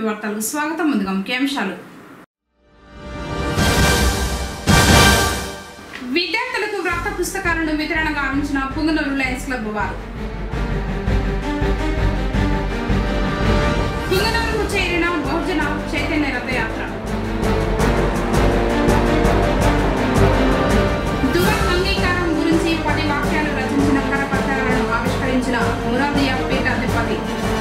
వార్తలకు స్వాగతం ముందుగా ముఖ్యాంశాలు విద్యార్థులకు వ్రాత పుస్తకాలను వితరణ గావించిన పుంగనూరు లయన్స్ క్లబ్ వారు పుంగనూరుకు చేరిన బహుజన చైతన్య రథయాత్ర దువ అంగీకారం గురించి పది వాక్యాలు రచించిన కరపత్రాలను ఆవిష్కరించిన మురాదియా పీఠాధిపతి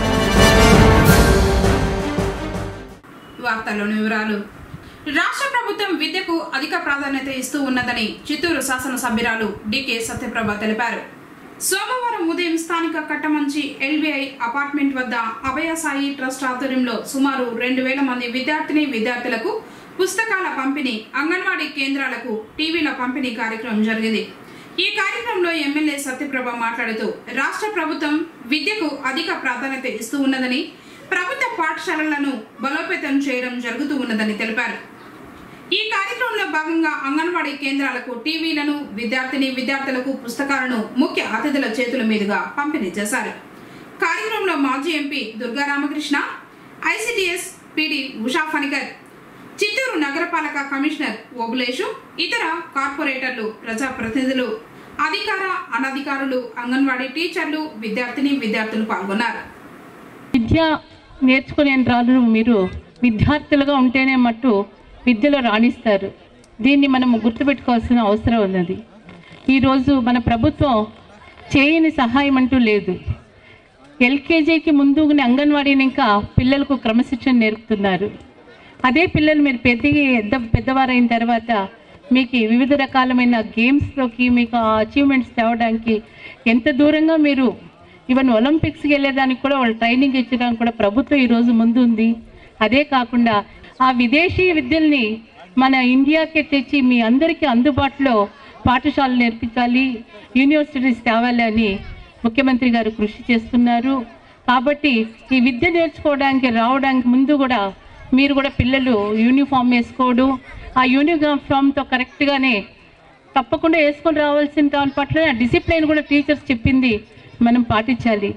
వార్తల్లోని వివరాలు రాష్ట్ర ప్రభుత్వం విద్యకు అధిక ప్రాధాన్యత ఇస్తూ ఉన్నదని చిత్తూరు శాసనసభ్యురాలు డికే సత్యప్రభ తెలిపారు సోమవారం ఉదయం స్థానిక కట్టమంచి ఎల్బీఐ అపార్ట్మెంట్ వద్ద అభయ సాయి ట్రస్ట్ ఆధ్వర్యంలో సుమారు రెండు వేల మంది విద్యార్థిని విద్యార్థులకు పుస్తకాల పంపిణీ అంగన్వాడీ కేంద్రాలకు టీవీల పంపిణీ కార్యక్రమం జరిగింది ఈ కార్యక్రమంలో ఎమ్మెల్యే సత్యప్రభ మాట్లాడుతూ రాష్ట్ర ప్రభుత్వం విద్యకు అధిక ప్రాధాన్యత ఇస్తూ ఉన్నదని ప్రభుత్వ పాఠశాలలను బలోపేతం చేయడం జరుగుతూ ఉన్నదని తెలిపారు ఈ కార్యక్రమంలో భాగంగా అంగన్వాడీ కేంద్రాలకు టీవీలను విద్యార్థిని విద్యార్థులకు పుస్తకాలను ముఖ్య అతిథుల చేతుల మీదుగా పంపిణీ చేశారు కార్యక్రమంలో మాజీ MP Durga Ramakrishna ICDS PD Usha Phanikar Chittoor నగరపాలక కమిషనర్ ఓబులేషు ఇతర కార్పొరేటర్లు ప్రజాప్రతినిధులు అధికార అనధికారులు అంగన్వాడీ టీచర్లు విద్యార్థిని విద్యార్థులు పాల్గొన్నారు విద్య నేర్చుకునే రాళ్ళు మీరు విద్యార్థులుగా ఉంటేనే మట్టు విద్యలో రాణిస్తారు దీన్ని మనం గుర్తుపెట్టుకోవాల్సిన అవసరం ఉన్నది ఈరోజు మన ప్రభుత్వం చేయని సహాయం అంటూ లేదు ఎల్కేజీకి ముందుగానే అంగన్వాడీని ఇంకా పిల్లలకు క్రమశిక్షణ నేర్పుతున్నారు అదే పిల్లలు మీరు పెద్దగి పెద్ద పెద్దవారైన తర్వాత మీకు వివిధ రకాలమైన గేమ్స్లోకి మీకు ఆ అచీవ్మెంట్స్ తేవడానికి ఎంత దూరంగా మీరు ఈవెన్ ఒలింపిక్స్కి వెళ్ళేదానికి కూడా వాళ్ళు ట్రైనింగ్ ఇచ్చడానికి కూడా ప్రభుత్వం ఈరోజు ముందు ఉంది అదే కాకుండా ఆ విదేశీ విద్యల్ని మన ఇండియాకే తెచ్చి మీ అందరికీ అందుబాటులో పాఠశాలలు నేర్పించాలి యూనివర్సిటీస్ తేవాలి అని ముఖ్యమంత్రి గారు కృషి చేస్తున్నారు కాబట్టి ఈ విద్య నేర్చుకోవడానికి రావడానికి ముందు కూడా మీరు కూడా పిల్లలు యూనిఫామ్ వేసుకోవడం ఆ యూనిఫామ్తో కరెక్ట్గానే తప్పకుండా వేసుకొని రావాల్సిన దాని పట్ల డిసిప్లైన్ కూడా టీచర్స్ చెప్పింది మనం పాటించాలి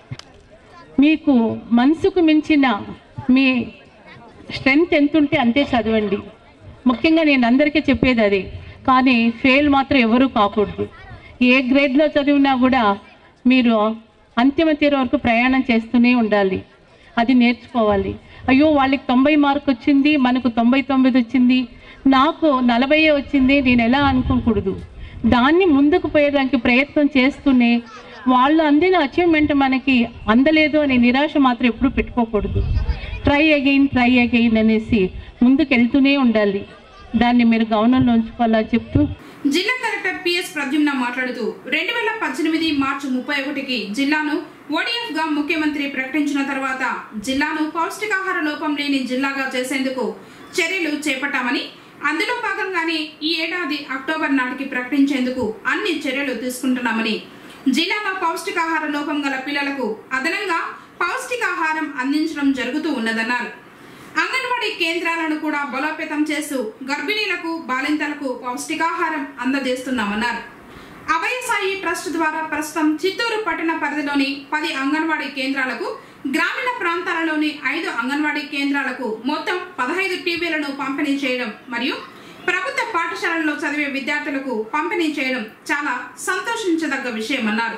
మీకు మనసుకు మించిన మీ స్ట్రెంగ్త్ ఎంత ఉంటే అంతే చదవండి ముఖ్యంగా నేను అందరికీ చెప్పేది అది కానీ ఫెయిల్ మాత్రం ఎవరూ కాకూడదు ఏ గ్రేడ్లో చదివినా కూడా మీరు అంతిమ తీరు వరకు ప్రయాణం చేస్తూనే ఉండాలి అది నేర్చుకోవాలి అయ్యో వాళ్ళకి తొంభై మార్క్ వచ్చింది మనకు తొంభై తొమ్మిది వచ్చింది నాకు నలభై వచ్చింది నేను ఎలా అనుకోకూడదు దాన్ని ముందుకు పోయేదానికి ప్రయత్నం చేస్తూనే వాళ్ళు అందిన అచీవ్మెంట్ మనకి అందలేదు అనే నిరాశ మాత్రం ఎప్పుడూ పెట్టుకోకూడదు ట్రై అగైన్ ట్రై అగైన్ అనేసి ముందుకు వెళ్తూనే ఉండాలి దాన్ని మీరు గమనంలో ఉంచుకోవాలని చెప్తూ జిల్లా కలెక్టర్ పిఎస్ ప్రద్యుమ్న మాట్లాడుతూ రెండు వేల పద్దెనిమిది మార్చి ముప్పై ఒకటికి జిల్లాను ఓడిఎఫ్ గా ముఖ్యమంత్రి ప్రకటించిన తర్వాత జిల్లాను పౌష్టికాహార లోపం లేని జిల్లాగా చేసేందుకు చర్యలు చేపట్టామని అందులో భాగంగానే ఈ ఏడాది అక్టోబర్ నాటికి ప్రకటించేందుకు అన్ని చర్యలు తీసుకుంటున్నామని జిల్లాలో పౌష్టికాహార లోపం గల పిల్లలకు అదనంగా పౌష్టికాహారం అందించడం జరుగుతూ ఉన్నదన్నారు అంగన్వాడీ కేంద్రాలను కూడా బలోపేతం చేస్తూ గర్భిణీలకు బాలింతలకు పౌష్టికాహారం అందజేస్తున్నామన్నారు అభయసాయి ట్రస్ట్ ద్వారా ప్రస్తుతం చిత్తూరు పట్టణ పరిధిలోని పది అంగన్వాడీ కేంద్రాలకు గ్రామీణ ప్రాంతాలలోని ఐదు అంగన్వాడీ కేంద్రాలకు మొత్తం పదహైదు టీవీలను పంపిణీ చేయడం మరియు ప్రభుత్వ పాఠశాలల్లో చదివే విద్యార్థులకు పంపిణీ చేయడం చాలా సంతోషించదగ్గ విషయమన్నారు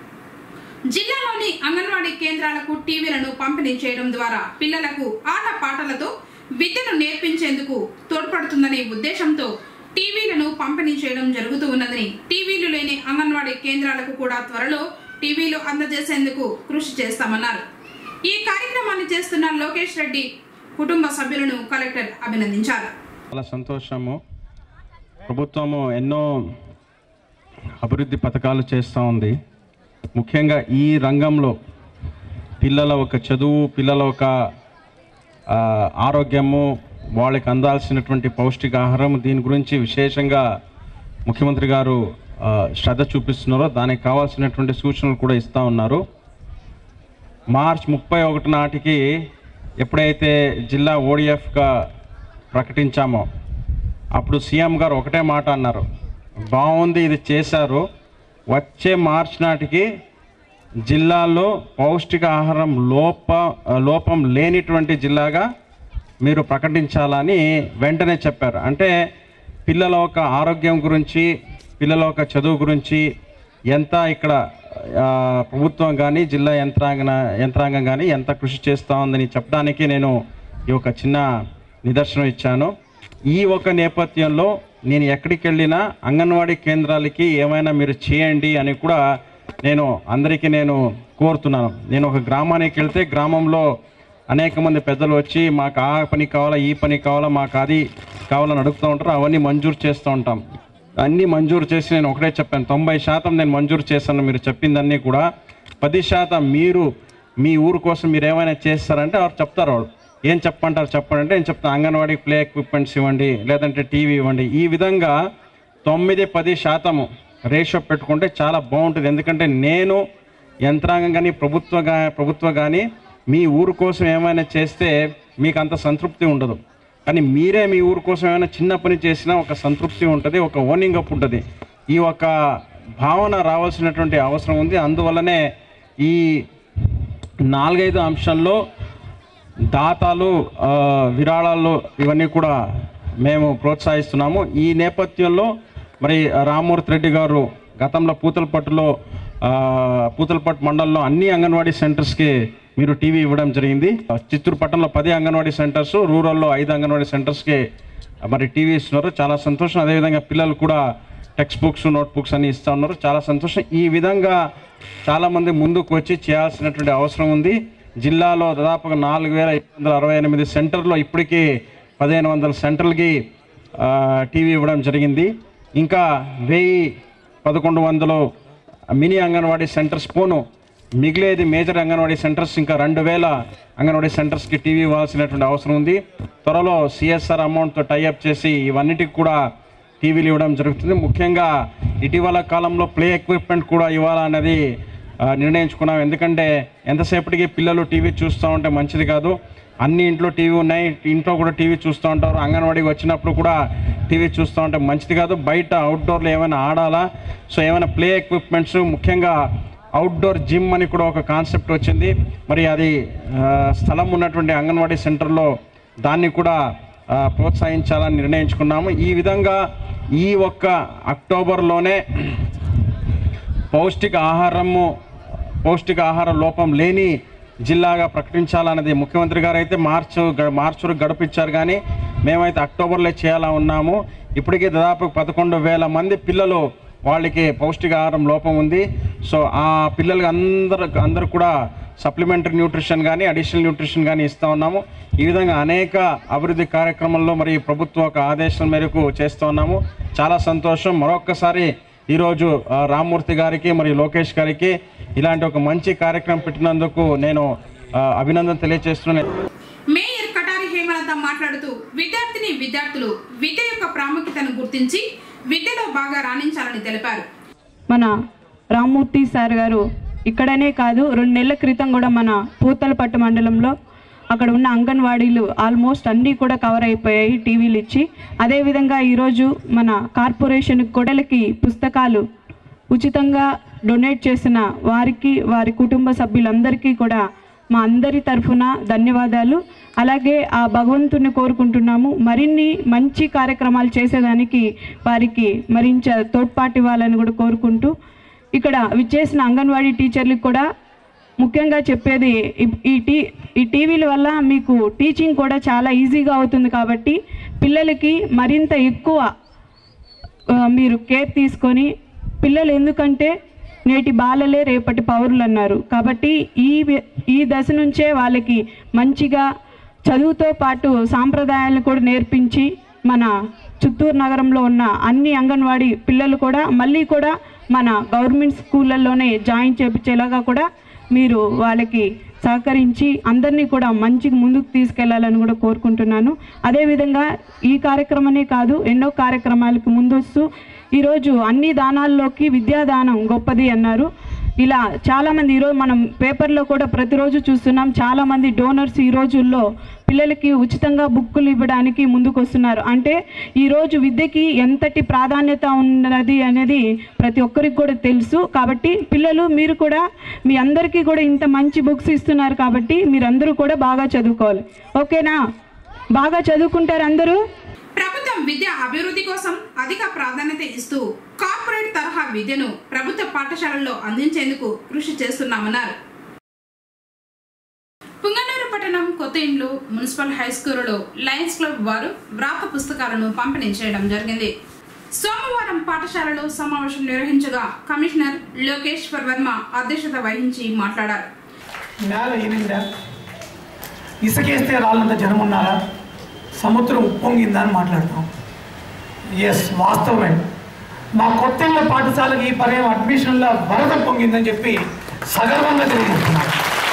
జిల్లాలోని అంగన్వాడీ కేంద్రాలకు టీవీలను పంపిణీ చేయడం ద్వారా పిల్లలకు ఆట పాటలతో విద్యను నేర్పించేందుకు తోడ్పడుతుందనే ఉద్దేశంతో టీవీలను పంపిణీ చేయడం జరుగుతూ ఉన్నదని టీవీలు లేని అంగన్వాడీ కేంద్రాలకు కూడా త్వరలో టీవీలు అందజేసేందుకు కృషి చేస్తామన్నారు ఈ కార్యక్రమాన్ని చేస్తున్న లోకేష్ రెడ్డి కుటుంబ సభ్యులను కలెక్టర్ అభినందించారు చాలా సంతోషము ప్రభుత్వము ఎన్నో అభివృద్ధి పథకాలు చేస్తూ ఉంది ముఖ్యంగా ఈ రంగంలో పిల్లల ఒక చదువు పిల్లల ఒక ఆ, ఆరోగ్యము వాళ్ళకి అందాల్సినటువంటి పౌష్టికాహారం దీని గురించి విశేషంగా ముఖ్యమంత్రి గారు ఆ, శ్రద్ధ చూపిస్తున్నారు దానికి కావాల్సినటువంటి సూచనలు కూడా ఇస్తూ ఉన్నారు మార్చ్ ముప్పై ఒకటి నాటికి ఎప్పుడైతే జిల్లా ఓడిఎఫ్గా ప్రకటించామో అప్పుడు సీఎం గారు ఒకటే మాట అన్నారు బాగుంది ఇది చేశారు వచ్చే మార్చ్ నాటికి జిల్లాలో పౌష్టికాహారం లోప లోపం లేనిటువంటి జిల్లాగా మీరు ప్రకటించాలని వెంటనే చెప్పారు అంటే పిల్లల యొక్క ఆరోగ్యం గురించి పిల్లల యొక్క చదువు గురించి ఎంత ఇక్కడ ఆ, ప్రభుత్వం కానీ జిల్లా యంత్రాంగ యంత్రాంగం కానీ ఎంత కృషి చేస్తూ ఉందని చెప్పడానికి నేను ఈ ఒక చిన్న నిదర్శనం ఇచ్చాను ఈ ఒక నేపథ్యంలో నేను ఎక్కడికి వెళ్ళినా అంగన్వాడీ కేంద్రాలకి ఏమైనా మీరు చేయండి అని కూడా నేను అందరికీ నేను కోరుతున్నాను నేను ఒక గ్రామానికి వెళ్తే గ్రామంలో అనేక మంది పెద్దలు వచ్చి మాకు ఆ పని కావాలా ఈ పని కావాలా మాకు అది కావాలని అడుగుతూ ఉంటారు అవన్నీ మంజూరు చేస్తూ ఉంటాం అన్నీ మంజూరు చేసి నేను ఒకటే చెప్పాను తొంభై శాతం నేను మంజూరు చేశాను మీరు చెప్పిందన్నీ కూడా పది శాతం మీరు మీ ఊరు కోసం మీరు ఏమైనా చేస్తారంటే వారు చెప్తారు వాళ్ళు ఏం చెప్పంటారు చెప్పండి అంటే నేను చెప్తాను అంగన్వాడీ ప్లే ఎక్విప్మెంట్స్ ఇవ్వండి లేదంటే టీవీ ఇవ్వండి ఈ విధంగా తొమ్మిది పది శాతము రేషియో పెట్టుకుంటే చాలా బాగుంటుంది ఎందుకంటే నేను యంత్రాంగం కానీ ప్రభుత్వ గా ప్రభుత్వ కానీ మీ ఊరు కోసం ఏమైనా చేస్తే మీకు అంత సంతృప్తి ఉండదు కానీ మీరే మీ ఊరు కోసం ఏమైనా చిన్న పని చేసినా ఒక సంతృప్తి ఉంటుంది ఒక ఓనింగ్ అప్ ఉంటుంది ఈ ఒక భావన రావాల్సినటువంటి అవసరం ఉంది అందువల్లనే ఈ నాలుగైదు అంశాల్లో దాతాలు ఆ, విరాళాలు ఇవన్నీ కూడా మేము ప్రోత్సహిస్తున్నాము ఈ నేపథ్యంలో మరి రామ్మూర్తి రెడ్డి గారు గతంలో పూతలపట్టులో ఆ, పూతలపట్టు మండలంలో అన్ని అంగన్వాడీ సెంటర్స్కి మీరు టీవీ ఇవ్వడం జరిగింది చిత్తూరు పట్టణంలో పది అంగన్వాడీ సెంటర్స్ రూరల్లో ఐదు అంగన్వాడీ సెంటర్స్కి మరి టీవీ ఇస్తున్నారు చాలా సంతోషం అదేవిధంగా పిల్లలు కూడా టెక్స్ట్ బుక్స్ నోట్ బుక్స్ అన్ని ఇస్తూ ఉన్నారు చాలా సంతోషం ఈ విధంగా చాలామంది ముందుకు వచ్చి చేయాల్సినటువంటి అవసరం ఉంది జిల్లాలో దాదాపుగా నాలుగు వేల ఐదు వందల అరవై ఎనిమిది సెంటర్లో ఇప్పటికీ పదిహేను వందల సెంటర్లకి ఆ, టీవీ ఇవ్వడం జరిగింది ఇంకా వెయ్యి పదకొండు వందలు మినీ అంగన్వాడీ సెంటర్స్ పోను మిగిలేది మేజర్ అంగన్వాడీ సెంటర్స్ ఇంకా రెండు వేల అంగన్వాడీ సెంటర్స్కి టీవీ ఇవ్వాల్సినటువంటి అవసరం ఉంది త్వరలో సిఎస్ఆర్ అమౌంట్తో టైఅప్ చేసి ఇవన్నిటికి కూడా టీవీలు ఇవ్వడం జరుగుతుంది ముఖ్యంగా ఇటీవల కాలంలో ప్లే ఎక్విప్మెంట్ కూడా ఇవ్వాలన్నది ఆ, నిర్ణయించుకున్నాం ఎందుకంటే ఎంతసేపటికి పిల్లలు టీవీ చూస్తూ ఉంటే మంచిది కాదు అన్ని ఇంట్లో టీవీ ఉన్నాయి ఇంట్లో కూడా టీవీ చూస్తూ ఉంటారు అంగన్వాడీకి వచ్చినప్పుడు కూడా టీవీ చూస్తూ ఉంటే మంచిది కాదు బయట అవుట్డోర్లో ఏమైనా ఆడాలా సో ఏమైనా ప్లే ఎక్విప్మెంట్స్ ముఖ్యంగా అవుట్డోర్ జిమ్ అని కూడా ఒక కాన్సెప్ట్ వచ్చింది మరి అది ఆ, స్థలం ఉన్నటువంటి అంగన్వాడీ సెంటర్లో దాన్ని కూడా ఆ, ప్రోత్సహించాలని నిర్ణయించుకున్నాము ఈ విధంగా ఈ ఒక్క అక్టోబర్లోనే పౌష్టిక ఆహారము పౌష్టిక ఆహార లోపం లేని జిల్లాగా ప్రకటించాలన్నది ముఖ్యమంత్రి గారు అయితే మార్చు గ- మార్చి వరకు గడిపించారు కానీ మేమైతే అక్టోబర్లో చేయాలా ఉన్నాము ఇప్పటికీ దాదాపు పదకొండు వేల మంది పిల్లలు వాళ్ళకి పౌష్టికాహారం లోపం ఉంది సో ఆ పిల్లలకి అందరు అందరు కూడా సప్లిమెంటరీ న్యూట్రిషన్ కానీ అడిషనల్ న్యూట్రిషన్ కానీ ఇస్తూ ఉన్నాము ఈ విధంగా అనేక అభివృద్ధి కార్యక్రమాల్లో మరి ప్రభుత్వ ఒక ఆదేశాల మేరకు చేస్తూ ఉన్నాము చాలా సంతోషం మరొక్కసారి ఈరోజు ఆ, రామ్మూర్తి గారికి మరియు లోకేష్ గారికి ఇలాంటి ఒక మంచి కార్యక్రమం పెట్టినందుకు నేను ఆ, అభినందన తెలియజేస్తున్నాను మేయర్ కటారి హేమలత మాట్లాడుతూ విద్యార్థిని విద్యార్థులు విద్య యొక్క ప్రాముఖ్యతను గుర్తించి విద్యలో బాగా రాణించాలని తెలిపారు మన రామ్మూర్తి సార్ గారు ఇక్కడనే కాదు రెండు నెలల క్రితం కూడా మన పూతలపట్టు మండలంలో అక్కడ ఉన్న అంగన్వాడీలు ఆల్మోస్ట్ అన్నీ కూడా కవర్ అయిపోయాయి టీవీలు ఇచ్చి అదేవిధంగా ఈరోజు మన కార్పొరేషన్ కొడలకి పుస్తకాలు ఉచితంగా డొనేట్ చేసిన వారికి వారి కుటుంబ సభ్యులందరికీ కూడా మా అందరి తరఫున ధన్యవాదాలు అలాగే ఆ భగవంతుని కోరుకుంటున్నాము మరిన్ని మంచి కార్యక్రమాలు చేసేదానికి వారికి మరింత తోడ్పాటు ఇవ్వాలని కూడా కోరుకుంటూ ఇక్కడ విచ్చేసిన అంగన్వాడీ టీచర్లకు కూడా ముఖ్యంగా చెప్పేది ఈ- ఈ టీ ఈ టీవీల వల్ల మీకు టీచింగ్ కూడా చాలా ఈజీగా అవుతుంది కాబట్టి పిల్లలకి మరింత ఎక్కువ ఆ, మీరు కేర్ తీసుకొని పిల్లలు ఎందుకంటే నేటి బాలలే రేపటి పౌరులు అన్నారు కాబట్టి ఈ వి- ఈ దశ నుంచే వాళ్ళకి మంచిగా చదువుతో పాటు సాంప్రదాయాలను కూడా నేర్పించి మన చిత్తూరు నగరంలో ఉన్న అన్ని అంగన్వాడీ పిల్లలు కూడా మళ్ళీ కూడా మన గవర్నమెంట్ స్కూళ్ళల్లోనే జాయిన్ చేపించేలాగా కూడా మీరు వాళ్ళకి సహకరించి అందరినీ కూడా మంచిగా ముందుకు తీసుకెళ్లాలని కూడా కోరుకుంటున్నాను అదేవిధంగా ఈ కార్యక్రమమే కాదు ఎన్నో కార్యక్రమాలకు ముందొస్తూ ఈరోజు అన్ని దానాల్లోకి విద్యాదానం గొప్పది అన్నారు ఇలా చాలామంది ఈరోజు మనం పేపర్లో కూడా ప్రతిరోజు చూస్తున్నాం చాలామంది డోనర్స్ ఈ రోజుల్లో పిల్లలకి ఉచితంగా బుక్కులు ఇవ్వడానికి ముందుకు వస్తున్నారు అంటే ఈరోజు విద్యకి ఎంతటి ప్రాధాన్యత ఉన్నది అనేది ప్రతి ఒక్కరికి కూడా తెలుసు కాబట్టి పిల్లలు మీరు కూడా మీ అందరికీ కూడా ఇంత మంచి బుక్స్ ఇస్తున్నారు కాబట్టి మీరందరూ కూడా బాగా చదువుకోవాలి ఓకేనా బాగా చదువుకుంటారు అందరూ ప్రభుత్వం విద్య అభివృద్ధి కోసం అధిక ప్రాధాన్యత ఇస్తూ కార్పొరేట్ తరహా విద్యను ప్రభుత్వ పాఠశాలల్లో అందించేందుకు కృషి చేస్తున్నామన్నారు పుంగనూరు పట్టణం కొత్త ఇండ్లు మున్సిపల్ హై స్కూలులో లయన్స్ క్లబ్ వారు వ్రాత పుస్తకాలను పంపిణీ చేయడం జరిగింది సోమవారం పాఠశాలలో సమావేశం నిర్వహించగా కమిషనర్ లోకేశ్వర్ వర్మ అధ్యక్షత వహించి మాట్లాడారు నేల ఈనిందా ఇసుకేస్తే రాళ్ళంత జనం ఉన్నారా సముద్రం ఉప్పొంగిందా అని మాట్లాడతాం ఎస్ వాస్తవమే మా కొత్తళ్ళ పాఠశాలకి ఈ పర్యాయం అడ్మిషన్ల వరద పొంగిందని చెప్పి సగర్వంగా తెలియజేస్తున్నారు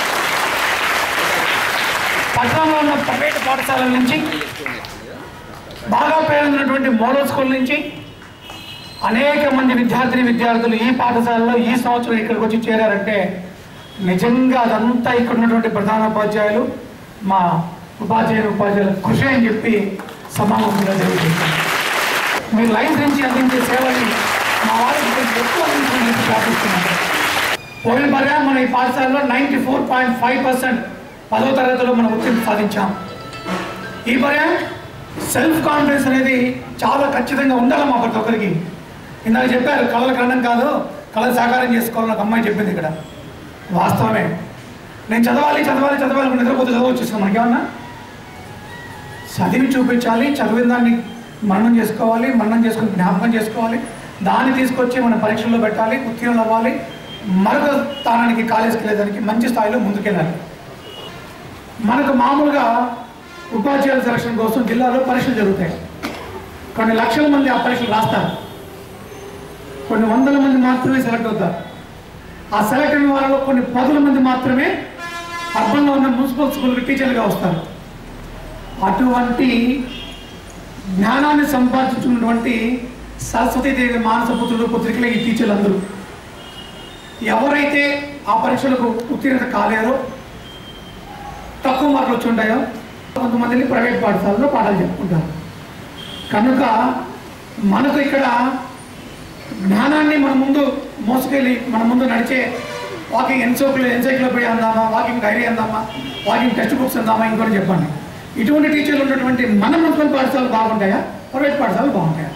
పట్టణంలో ఉన్న ప్రైవేట్ పాఠశాలల నుంచి బాగా పేరున్నటువంటి మోడల్ స్కూల్ నుంచి అనేక మంది విద్యార్థిని విద్యార్థులు ఈ పాఠశాలలో ఈ సంవత్సరం ఇక్కడికి వచ్చి చేరారంటే నిజంగా అదంతా ఇక్కడ ఉన్నటువంటి ప్రధాన ఉపాధ్యాయులు మా ఉపాధ్యాయులు ఉపాధ్యాయుల కృషి అని చెప్పి సమావేశంగా తెలియజేస్తాను మీ లైన్స్ నుంచి అందించే సేవని మా వారికి కొంచెం ఎక్కువ అందించమని చెప్పి ప్రార్థిస్తున్నాను పోయిన పర్యాయం మన ఈ పాఠశాలలో ninety four point five percent పదో తరగతిలో మనం ఉత్తీర్ణత సాధించాం ఈ పర్యాయం సెల్ఫ్ కాన్ఫిడెన్స్ అనేది చాలా ఖచ్చితంగా ఉండాలి మా ప్రతి ఒక్కరికి ఇందాక చెప్పారు కళల కరణం కాదు కళ సాకారం చేసుకోవాలని ఒక అమ్మాయి చెప్పింది ఇక్కడ వాస్తవమే నేను చదవాలి చదవాలి చదవాలి అనుకుని నిద్రపోతే చదువు వచ్చేసాను మనకేమన్నా చదివి చూపించాలి చదివిన దాన్ని మననం చేసుకోవాలి మననం చేసుకుని జ్ఞాపకం చేసుకోవాలి దాన్ని తీసుకొచ్చి మన పరీక్షల్లో పెట్టాలి ఉత్తీర్ణులు అవ్వాలి మరొక స్థానానికి కాలేజీకి వెళ్ళేదానికి మంచి స్థాయిలో ముందుకెళ్ళాలి మనకు మామూలుగా ఉపాధ్యాయుల సెలక్షన్ కోసం జిల్లాలో పరీక్షలు జరుగుతాయి కొన్ని లక్షల మంది ఆ పరీక్షలు రాస్తారు కొన్ని వందల మంది మాత్రమే సెలెక్ట్ అవుతారు ఆ సెలెక్ట్ అయిన వాళ్ళలో కొన్ని పదుల మంది మాత్రమే అర్బన్లో ఉన్న మున్సిపల్ స్కూల్కి టీచర్లుగా వస్తారు అటువంటి జ్ఞానాన్ని సంపాదించుకున్నటువంటి సరస్వతీదేవి మానస పుత్రులు పుత్రికలే ఈ టీచర్లు అందరూ ఎవరైతే ఆ పరీక్షలకు ఉత్తీర్ణత కాలేరో తక్కువ మార్కులు వచ్చి ఉంటాయో కొంతమందిని ప్రైవేట్ పాఠశాలలో పాఠాలు చెప్పుకుంటారు కనుక మనకు ఇక్కడ జ్ఞానాన్ని మన ముందు మోసుకెళ్ళి మన ముందు నడిచే వాకింగ్ ఎన్సోక్లో ఎన్సైక్లోపీడియా అందామా వాకింగ్ డైరీ అందామా వాకింగ్ టెక్స్ట్ బుక్స్ అందామా ఇంకోటి చెప్పండి ఇటువంటి టీచర్లు ఉన్నటువంటి మన మున్సిపల్ పాఠశాలలు బాగుంటాయా ప్రైవేట్ పాఠశాలలు బాగుంటాయా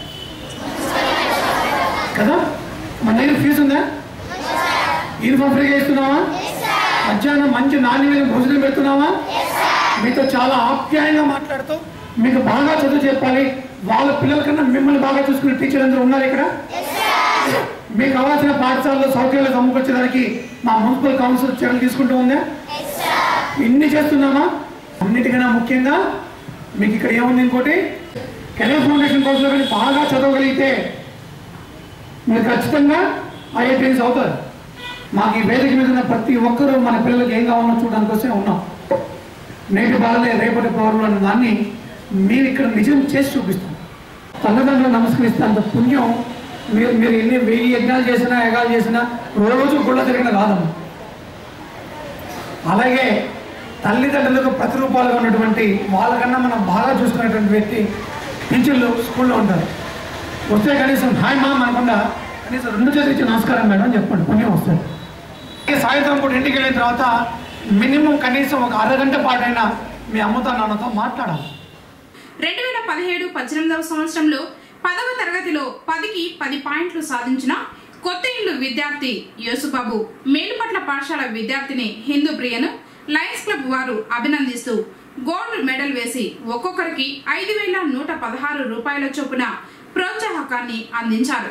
కదా మన దగ్గర ఫీజు ఉందా యూనిఫామ్ ఫ్రీగా ఇస్తున్నావా మధ్యాహ్నం మంచి నాణ్యమైన భోజనం పెడుతున్నావా మీతో చాలా ఆప్యాయంగా మాట్లాడుతూ మీకు బాగా చదువు చెప్పాలి వాళ్ళ పిల్లల కన్నా మిమ్మల్ని బాగా చూసుకునే టీచర్ అందరూ ఉన్నారు ఇక్కడ మీకు కావాల్సిన పాఠశాలలో సౌకర్యాలు సమకూర్చడానికి మా మున్సిపల్ కౌన్సిల్ చర్యలు తీసుకుంటూ ఉందా ఇన్ని చేస్తున్నామా అన్నిటికన్నా ముఖ్యంగా మీకు ఇక్కడ ఏముంది ఇంకోటి కెరీర్ ఫౌండేషన్ కోర్సులో కానీ బాగా చదవగలిగితే మీరు ఖచ్చితంగా ఐఐటీఎస్ అవుతారు మాకు ఈ వేదిక మీద ఉన్న ప్రతి ఒక్కరూ మన పిల్లలకి ఏం కావాలో చూడడానికి వస్తే ఉన్నాం నేటి బాధలే రేపటి పౌరులు అన్న దాన్ని మీరు ఇక్కడ నిజం చేసి చూపిస్తాం తల్లిదండ్రులు నమస్కరిస్తే అంత పుణ్యం మీరు మీరు ఎన్ని వెయ్యి యజ్ఞాలు చేసినా యగాలు చేసినా రోజు గుళ్ళ తిరిగిన కాదమ్మా అలాగే తల్లిదండ్రులకు ప్రతిరూపాలుగా ఉన్నటువంటి వాళ్ళకన్నా మనం బాగా చూసుకునేటువంటి వ్యక్తి టీచర్లు స్కూల్లో ఉంటారు వస్తే కనీసం హాయ్ మామ్ అనకుండా కనీసం రెండు చేతులు ఇచ్చి నమస్కారం మేడం అని చెప్పండి పుణ్యం వస్తుంది ఈ సాయంత్రం పూట ఇంటికి వెళ్ళిన తర్వాత మినిమం కనీసం ఒక అరగంట పాటైనా మీ అమ్మతో నాన్నతో మాట్లాడాలి రెండు వేల పదిహేడు పద్దెనిమిదవ సంవత్సరంలో పదవ తరగతిలో పదికి పది పాయింట్లు సాధించిన కొత్త ఇల్లు విద్యార్థి యేసుబాబు మేలుపట్ల పాఠశాల విద్యార్థిని హిందూ ప్రియను లయన్స్ క్లబ్ వారు అభినందిస్తూ గోల్డ్ మెడల్ వేసి ఒక్కొక్కరికి ఐదు వేల నూట పదహారు రూపాయల చొప్పున ప్రోత్సాహకాన్ని అందించారు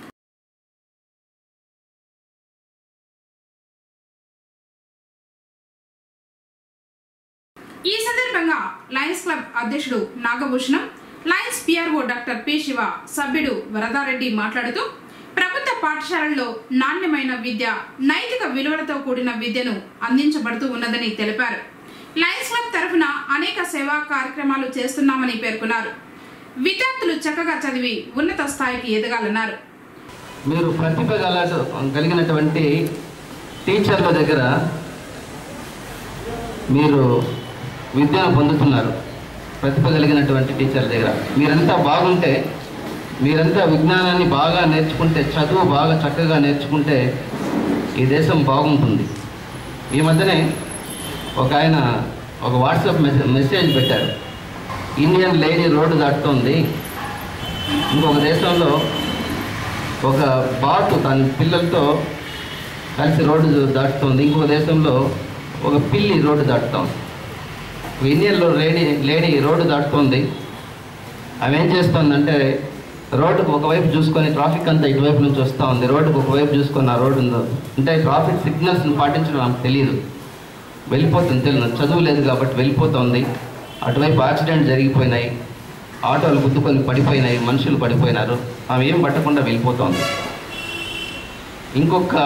ఈ సందర్భంగా లయన్స్ క్లబ్ అధ్యక్షుడు Nagabhushanam Lions PRO doctor P Siva సభ్యుడు వరదారెడ్డి మాట్లాడుతూ ప్రభుత్వ పాఠశాలల్లో నాణ్యమైన విద్య నైతిక విలువలతో కూడిన విద్యను అందించబడుతూ ఉన్నదని తెలిపారు లయన్స్ క్లబ్ తరఫున అనేక సేవా కార్యక్రమాలు చేస్తున్నామని పేర్కొన్నారు విద్యార్థులు చక్కగా చదివి ఉన్నత స్థాయికి ఎదగాలన్నారు మీరు ప్రతిభ గల కలిగినటువంటి టీచర్ల దగ్గర మీరు విద్యను పొందుతున్నారు ప్రతిభ కలిగినటువంటి టీచర్ల దగ్గర మీరంతా బాగుంటే మీరంతా విజ్ఞానాన్ని బాగా నేర్చుకుంటే చదువు బాగా చక్కగా నేర్చుకుంటే ఈ దేశం బాగుంటుంది ఈ మధ్యనే ఒక ఆయన ఒక వాట్సాప్ మెసేజ్ మెసేజ్ పెట్టారు ఇండియన్ లేడీ రోడ్డు దాటుతోంది ఇంకొక దేశంలో ఒక బాతు తన పిల్లలతో కలిసి రోడ్డు దాటుతోంది ఇంకొక దేశంలో ఒక పిల్లి రోడ్డు దాటుతోంది ఇండియన్లో లేడీ లేడీ రోడ్డు దాటుతోంది ఆమె ఏం చేస్తుందంటే రోడ్డుకు ఒకవైపు చూసుకొని ట్రాఫిక్ అంతా ఇటువైపు నుంచి వస్తూ ఉంది రోడ్డుకు ఒకవైపు చూసుకొని ఆ రోడ్డు ఉందో అంటే ట్రాఫిక్ సిగ్నల్స్ని పాటించడం ఆమెకు తెలియదు వెళ్ళిపోతుంది తెలియదు చదువు లేదు కాబట్టి వెళ్ళిపోతుంది అటువైపు యాక్సిడెంట్ జరిగిపోయినాయి ఆటోలు గుద్దుకొని పడిపోయినాయి మనుషులు పడిపోయినారు ఆమె ఏం పట్టకుండా వెళ్ళిపోతుంది ఇంకొక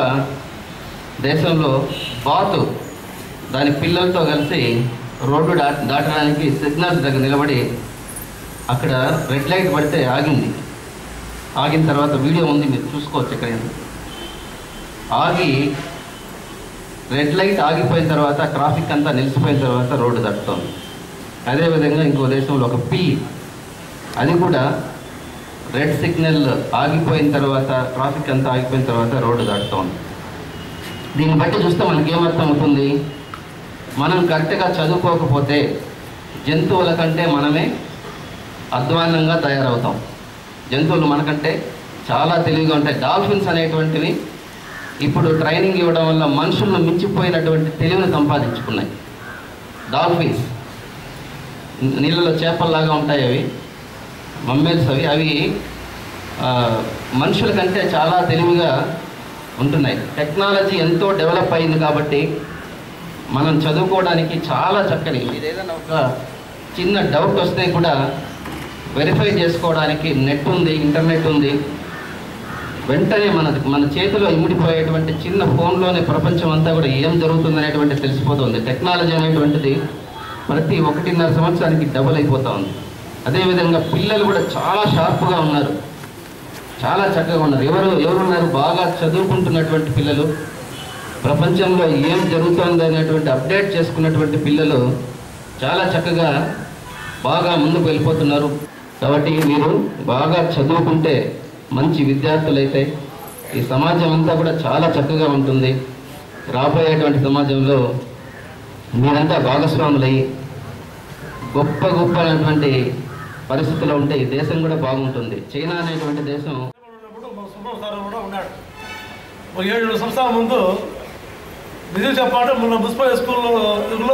దేశంలో బాతు దాని పిల్లలతో కలిసి రోడ్డు దా దాటడానికి సిగ్నల్స్ దగ్గర నిలబడి అక్కడ రెడ్ లైట్ పడితే ఆగింది ఆగిన తర్వాత వీడియో ఉంది మీరు చూసుకోవచ్చు ఇక్కడ ఆగి రెడ్ లైట్ ఆగిపోయిన తర్వాత ట్రాఫిక్ అంతా నిలిచిపోయిన తర్వాత రోడ్డు దాటుతోంది అదేవిధంగా ఇంకో దేశంలో ఒక పిల్లి అది కూడా రెడ్ సిగ్నల్ ఆగిపోయిన తర్వాత ట్రాఫిక్ అంతా ఆగిపోయిన తర్వాత రోడ్డు దాటుతోంది దీన్ని బట్టి చూస్తే మనకి ఏమర్థం అవుతుంది మనం కరెక్ట్గా చదువుకోకపోతే జంతువుల కంటే మనమే అధ్వాన్నంగా తయారవుతాం జంతువులు మనకంటే చాలా తెలివిగా ఉంటాయి డాల్ఫిన్స్ అనేటువంటివి ఇప్పుడు ట్రైనింగ్ ఇవ్వడం వల్ల మనుషులను మించిపోయినటువంటి తెలివిని సంపాదించుకున్నాయి డాల్ఫిన్స్ నీళ్ళలో చేపల్లాగా ఉంటాయి అవి మమ్మేల్స్ అవి అవి ఆ, మనుషుల కంటే చాలా తెలివిగా ఉంటున్నాయి టెక్నాలజీ ఎంతో డెవలప్ అయింది కాబట్టి మనం చదువుకోవడానికి చాలా చక్కని ఇది ఏదైనా ఒక చిన్న డౌట్ వస్తే కూడా వెరిఫై చేసుకోవడానికి నెట్ ఉంది ఇంటర్నెట్ ఉంది వెంటనే మన మన చేతిలో ఇమిడిపోయేటువంటి చిన్న ఫోన్లోనే ప్రపంచం అంతా కూడా ఏం జరుగుతుంది అనేటువంటి తెలిసిపోతుంది టెక్నాలజీ అనేటువంటిది ప్రతి ఒకటిన్నర సంవత్సరానికి డబుల్ అయిపోతూ ఉంది అదేవిధంగా పిల్లలు కూడా చాలా షార్ప్గా ఉన్నారు చాలా చక్కగా ఉన్నారు ఎవరు ఎవరున్నారు బాగా చదువుకుంటున్నటువంటి పిల్లలు ప్రపంచంలో ఏం జరుగుతుంది అనేటువంటి అప్డేట్ చేసుకున్నటువంటి పిల్లలు చాలా చక్కగా బాగా ముందుకు వెళ్ళిపోతున్నారు కాబట్టి మీరు బాగా చదువుకుంటే మంచి విద్యార్థులైతే ఈ సమాజం అంతా కూడా చాలా చక్కగా ఉంటుంది రాబోయేటువంటి సమాజంలో మీరంతా భాగస్వాములయ్యి గొప్ప గొప్ప అనేటువంటి పరిస్థితిలో ఉంటే ఈ దేశం కూడా బాగుంటుంది చైనా అనేటువంటి దేశం ఉన్నప్పుడు మన సుబ్రహ్మ సార్ కూడా ఉన్నాడు ఒక ఏడు సంవత్సరాల ముందు నిజం చెప్పాలంటే మొన్న మున్సిపల్ స్కూల్లో లో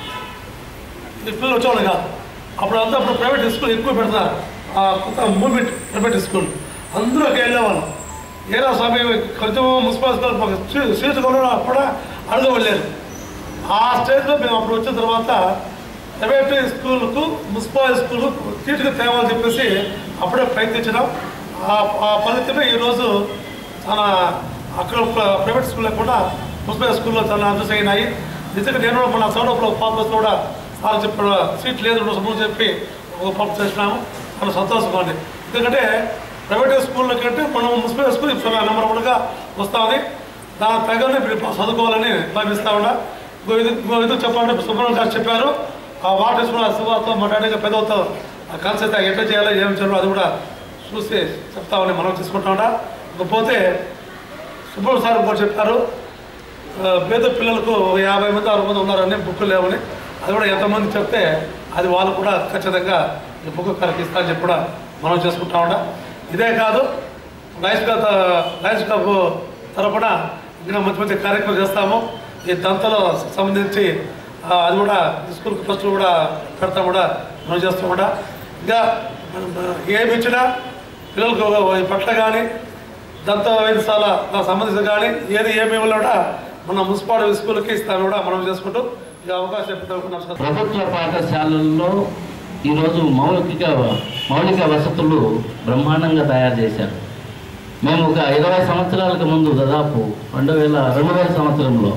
ఈ పిల్లలు వచ్చేవాళ్ళు కాదు అప్పుడు అంతా అప్పుడు ప్రైవేట్ స్కూల్ ఎక్కువ పెడతారు ఆ కొత్త మూమెంట్ ప్రైవేట్ స్కూల్ అందరూ అక్కడ వెళ్ళేవాళ్ళం ఏరా స్వామి కొంచెం మున్సిపల్ స్కూల్ మాకు సీ- సీటు కొనడం కూడా అడగవలేరు ఆ స్టేజ్లో మేము అప్పుడు వచ్చిన తర్వాత ప్రైవేట్ స్కూల్కు మున్సిపల్ స్కూల్కు సీటుకు తేవాలని చెప్పేసి అప్పుడే ప్రయత్నించినాం ఆ ఆ ఫలితమే ఈరోజు చాలా అక్కడ ప్ర- ప్రైవేట్ స్కూల్లో కూడా మున్సిపల్ స్కూల్లో చాలా అడ్జస్ట్ అయినాయి నిజంగా నేను కూడా మన సౌరభ్లో పాప కూడా సార్ చెప్పిన సీట్ లేదు రెండు ముందు చెప్పి ఒక పంపు చేసినాము చాలా సంతోషంగా ఉంది ఎందుకంటే ప్రైవేట్ స్కూళ్ళ కంటే మనం మున్సిపల్ స్కూల్ ఇప్పుడు నెంబర్ వన్గా వస్తుంది దాని తగ్గనే మీరు చదువుకోవాలని భావిస్తా ఉన్నా ఇంకో ఇది ఇంకో ఇది చెప్పాలంటే సుబ్రహ్మణ్యం గారు చెప్పారు ఆ వాటర్ వేసుకున్న శుభార్త మా డాడీగా పెద్ద అవుతారు ఆ కాన్సెప్ట్ ఎట్లా చేయాలో ఏం చేయాలో అది కూడా చూసి చెప్తామని మనం తీసుకుంటా ఉన్నా ఇకపోతే సుబ్రహ్మణ్యం సార్ కూడా చెప్పారు ఆ, పేద పిల్లలకు ఒక యాభై మంది అరవై మంది ఉన్నారని బుక్ లేవని అది కూడా ఎంతమంది చెప్తే అది వాళ్ళు కూడా ఖచ్చితంగా ఈ బుక్ కరెక్ట్ ఇస్తా అని చెప్పి కూడా మనం చేసుకుంటా ఉండా ఇదే కాదు లయన్స్ క్లబ్ లయన్స్ క్లబ్ తరపున ఇంకా మంచి మంచి కార్యక్రమం చేస్తాము ఈ దంతలో సంబంధించి ఆ, అది కూడా ఈ స్కూల్ ట్రస్ట్ కూడా పెడతాం కూడా మనం చేస్తాం కూడా ఇంకా ఏమి ఇచ్చినా పిల్లలకు ఈ పట్ల కానీ దంత వైద్యశాల సంబంధించి కానీ ఏది ఏమి ఇవ్వాలో కూడా మన మున్సిపాలిటీ స్కూల్కి ఇస్తాను కూడా మనం చేసుకుంటూ ఈ అవకాశం పెట్టుకున్నాం సార్ ప్రభుత్వ పాఠశాలల్లో ఈరోజు మౌలిక మౌలిక వసతులు బ్రహ్మాండంగా తయారు చేశారు మేము ఒక ఇరవై సంవత్సరాలకు ముందు దాదాపు రెండు వేల రెండు వేల సంవత్సరంలో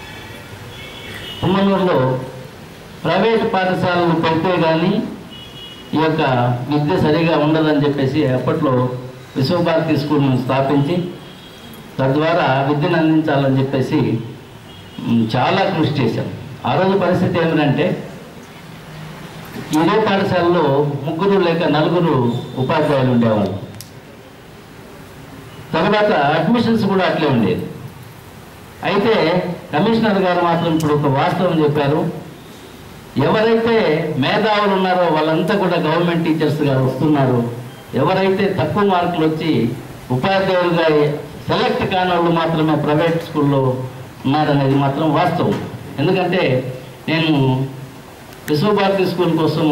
తుమ్మనూరులో ప్రైవేట్ పాఠశాలను పెడితే కానీ ఈ యొక్క విద్య సరిగా ఉండదని చెప్పేసి అప్పట్లో విశ్వభారతి స్కూల్ను స్థాపించి తద్వారా విద్యను అందించాలని చెప్పేసి మ్, చాలా కృషి చేశాం ఆ రోజు పరిస్థితి ఏమిటంటే ఇదే పాఠశాలలో ముగ్గురు లేక నలుగురు ఉపాధ్యాయులు ఉండేవాళ్ళు తర్వాత అడ్మిషన్స్ కూడా అట్లే ఉండేది అయితే కమిషనర్ గారు మాత్రం ఇప్పుడు ఒక వాస్తవం చెప్పారు ఎవరైతే మేధావులు ఉన్నారో వాళ్ళంతా కూడా గవర్నమెంట్ టీచర్స్గా వస్తున్నారు ఎవరైతే తక్కువ మార్కులు వచ్చి ఉపాధ్యాయులుగా సెలెక్ట్ కాని వాళ్ళు మాత్రమే ప్రైవేట్ స్కూల్లో ఉన్నారనేది మాత్రం వాస్తవం ఎందుకంటే నేను విశ్వభారతి స్కూల్ కోసము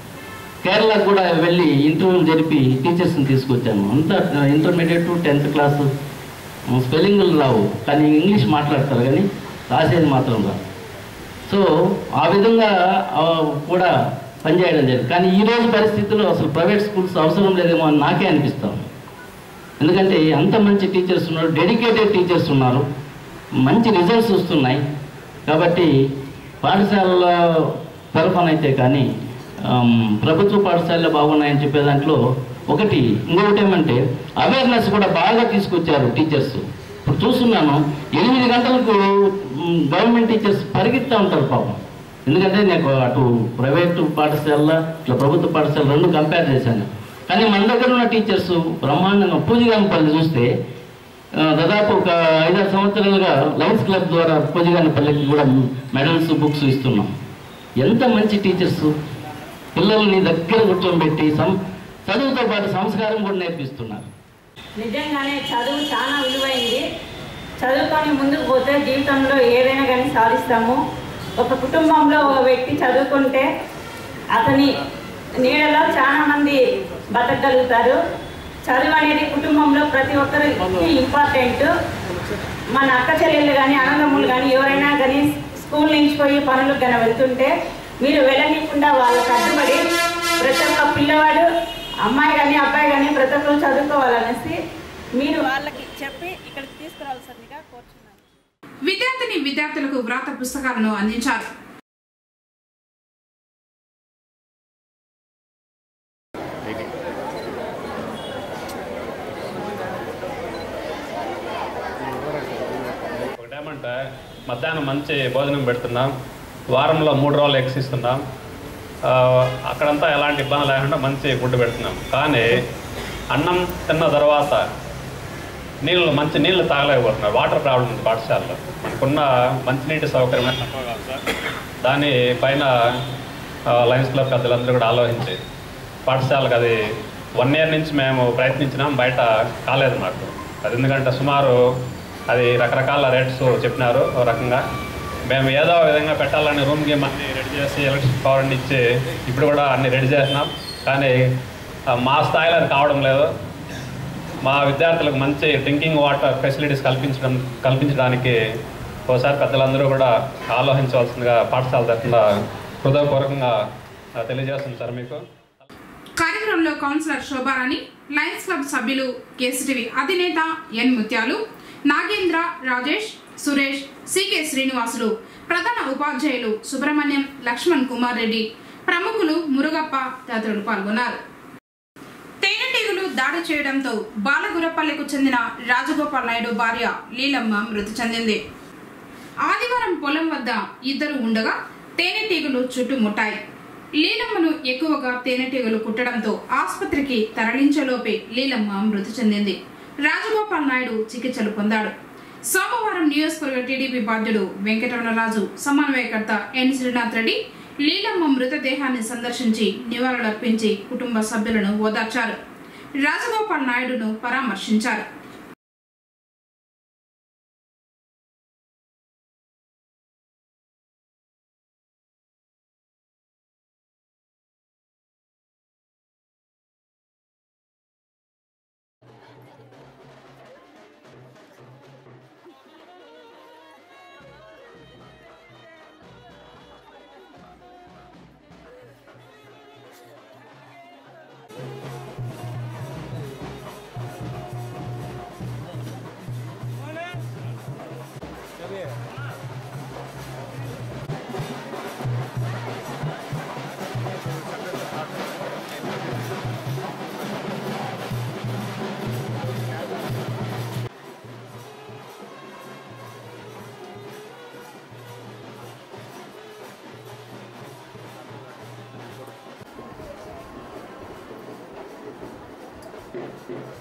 కేరళకు కూడా వెళ్ళి ఇంటర్వ్యూలు జరిపి టీచర్స్ని తీసుకొచ్చాను అంతా ఇంటర్మీడియట్ టెన్త్ క్లాస్ స్పెల్లింగ్లు రావు కానీ ఇంగ్లీష్ మాట్లాడతారు కానీ రాసేది మాత్రం రాదు సో ఆ విధంగా ఆ, కూడా పనిచేయడం జరిగింది కానీ ఈ రోజు పరిస్థితుల్లో అసలు ప్రైవేట్ స్కూల్స్ అవసరం లేదేమో అని నాకే అనిపిస్తాం ఎందుకంటే అంత మంచి టీచర్స్ ఉన్నారు డెడికేటెడ్ టీచర్స్ ఉన్నారు మంచి రిజల్ట్స్ వస్తున్నాయి కాబట్టి పాఠశాలల తరఫునైతే కానీ ఆమ్, ప్రభుత్వ పాఠశాలలో బాగున్నాయని చెప్పే దాంట్లో ఒకటి ఇంకొకటి ఏమంటే అవేర్నెస్ కూడా బాగా తీసుకొచ్చారు టీచర్స్ ఇప్పుడు చూస్తున్నాను ఎనిమిది గంటలకు మ్, గవర్నమెంట్ టీచర్స్ పరిగెత్తా ఉంటారు పాపం ఎందుకంటే నేను అటు ప్రైవేటు పాఠశాల ఇట్లా ప్రభుత్వ పాఠశాల రెండు కంపేర్ చేశాను కానీ మన దగ్గర ఉన్న టీచర్స్ బ్రహ్మాండంగా పూజగానపల్లి చూస్తే ఆ, దాదాపు ఒక ఐదారు సంవత్సరాలుగా లయన్స్ క్లబ్ ద్వారా పూజగానపల్లికి కూడా మెడల్స్ బుక్స్ ఇస్తున్నాం ఎంత మంచి టీచర్స్ పిల్లల్ని దగ్గర కూర్చోబెట్టి సం చదువుతో పాటు సంస్కారం కూడా నేర్పిస్తున్నారు నిజంగానే చదువు చాలా విలువైంది చదువుకొని ముందుకు పోతే జీవితంలో ఏదైనా కానీ సాధిస్తాము ఒక కుటుంబంలో ఒక వ్యక్తి చదువుకుంటే అతని నీడలో చాలా మంది బతకగలుగుతారు చదువు అనేది కుటుంబంలో ప్రతి ఒక్కరికి ఇంపార్టెంట్ మన అక్క చెల్లెళ్ళు కానీ అన్నదమ్ములు కానీ ఎవరైనా కానీ స్కూల్ నుంచి పోయి పనులకు కానీ వెళ్తుంటే మీరు వెళ్ళనీయకుండా వాళ్ళకి అడ్డుపడి ప్రతి ఒక్క పిల్లవాడు అమ్మాయి కానీ అబ్బాయి కానీ ప్రతి ఒక్కరు చదువుకోవాలనేసి మీరు వాళ్ళకి చెప్పి ఇక్కడికి తీసుకురావాల్సిందిగా కోరుచున్నాను విద్యార్థిని విద్యార్థులకు వ్రాత పుస్తకాలను అందించారు ఒకటేమంటే మధ్యాహ్నం మంచి భోజనం పెడుతున్నాం వారంలో మూడు రోజులు ఎగ్స్ ఇస్తున్నాం ఆ, అక్కడంతా ఎలాంటి ఇబ్బంది లేకుండా మంచి ఫుడ్ పెడుతున్నాం కానీ అన్నం తిన్న తర్వాత నీళ్ళు మంచి నీళ్ళు తాగలేకపోతున్నారు వాటర్ ప్రాబ్లం ఉంది పాఠశాలలో మనకున్న మంచినీటి సౌకర్యం తక్కువ కాదు సార్ దాని పైన ఆ, లయన్స్ క్లబ్ పెద్దలందరూ కూడా ఆలోచించి పాఠశాలకు అది వన్ ఇయర్ నుంచి మేము ప్రయత్నించినాం బయట కాలేదు మాకు అది ఎందుకంటే సుమారు అది రకరకాల రేట్స్ చెప్పినారు ఓ రకంగా మేము ఏదో విధంగా పెట్టాలని రూమ్కి మళ్ళీ రెడీ చేసి ఎలక్ట్రిక్ పవర్ అన్ని ఇచ్చి ఇప్పుడు కూడా అన్ని రెడీ చేసినాం కానీ ఆ, మా స్థాయిలో అది కావడం లేదు మా విద్యార్థులకు మంచి డ్రింకింగ్ వాటర్ ఫెసిలిటీస్ కల్పించడం కల్పించడానికి ఒకసారి పెద్దలందరూ కూడా ఆలోచించవలసిందిగా పాఠశాల తరఫున హృదయపూర్వకంగా ఆ, తెలియజేస్తుంది సార్ మీకు కార్యక్రమంలో కౌన్సిలర్ శోభారాణి లయన్స్ క్లబ్ సభ్యులు కేసీటీవీ అధినేత ఎన్ ముత్యాలు నాగేంద్ర రాజేష్ సురేష్ సికే శ్రీనివాసులు ప్రధాన ఉపాధ్యాయులు సుబ్రహ్మణ్యం లక్ష్మణ్ కుమార్ రెడ్డి ప్రముఖులు మురుగప్ప తదితరులు పాల్గొన్నారు తేనెటీగలు దాడి చేయడంతో బాలగురపల్లికు చెందిన రాజగోపాల్ నాయుడు భార్య లీలమ్మ మృతి చెందింది ఆదివారం పొలం వద్ద ఇద్దరు ఉండగా తేనెటీగలు చుట్టుముట్టాయి లీలమ్మను ఎక్కువగా తేనెటీగలు కుట్టడంతో ఆసుపత్రికి తరలించలోపే లీలమ్మ మృతి చెందింది రాజగోపాల్ నాయుడు చికిత్సలు పొందాడు సోమవారం నియోజకవర్గ టీడీపీ బాధ్యుడు వెంకటరమణరాజు సమన్వయకర్త ఎన్ శ్రీనాథ్ రెడ్డి లీలమ్మ మృతదేహాన్ని సందర్శించి నివాళులర్పించి కుటుంబ సభ్యులను ఓదార్చారు రాజగోపాల్ నాయుడును పరామర్శించారు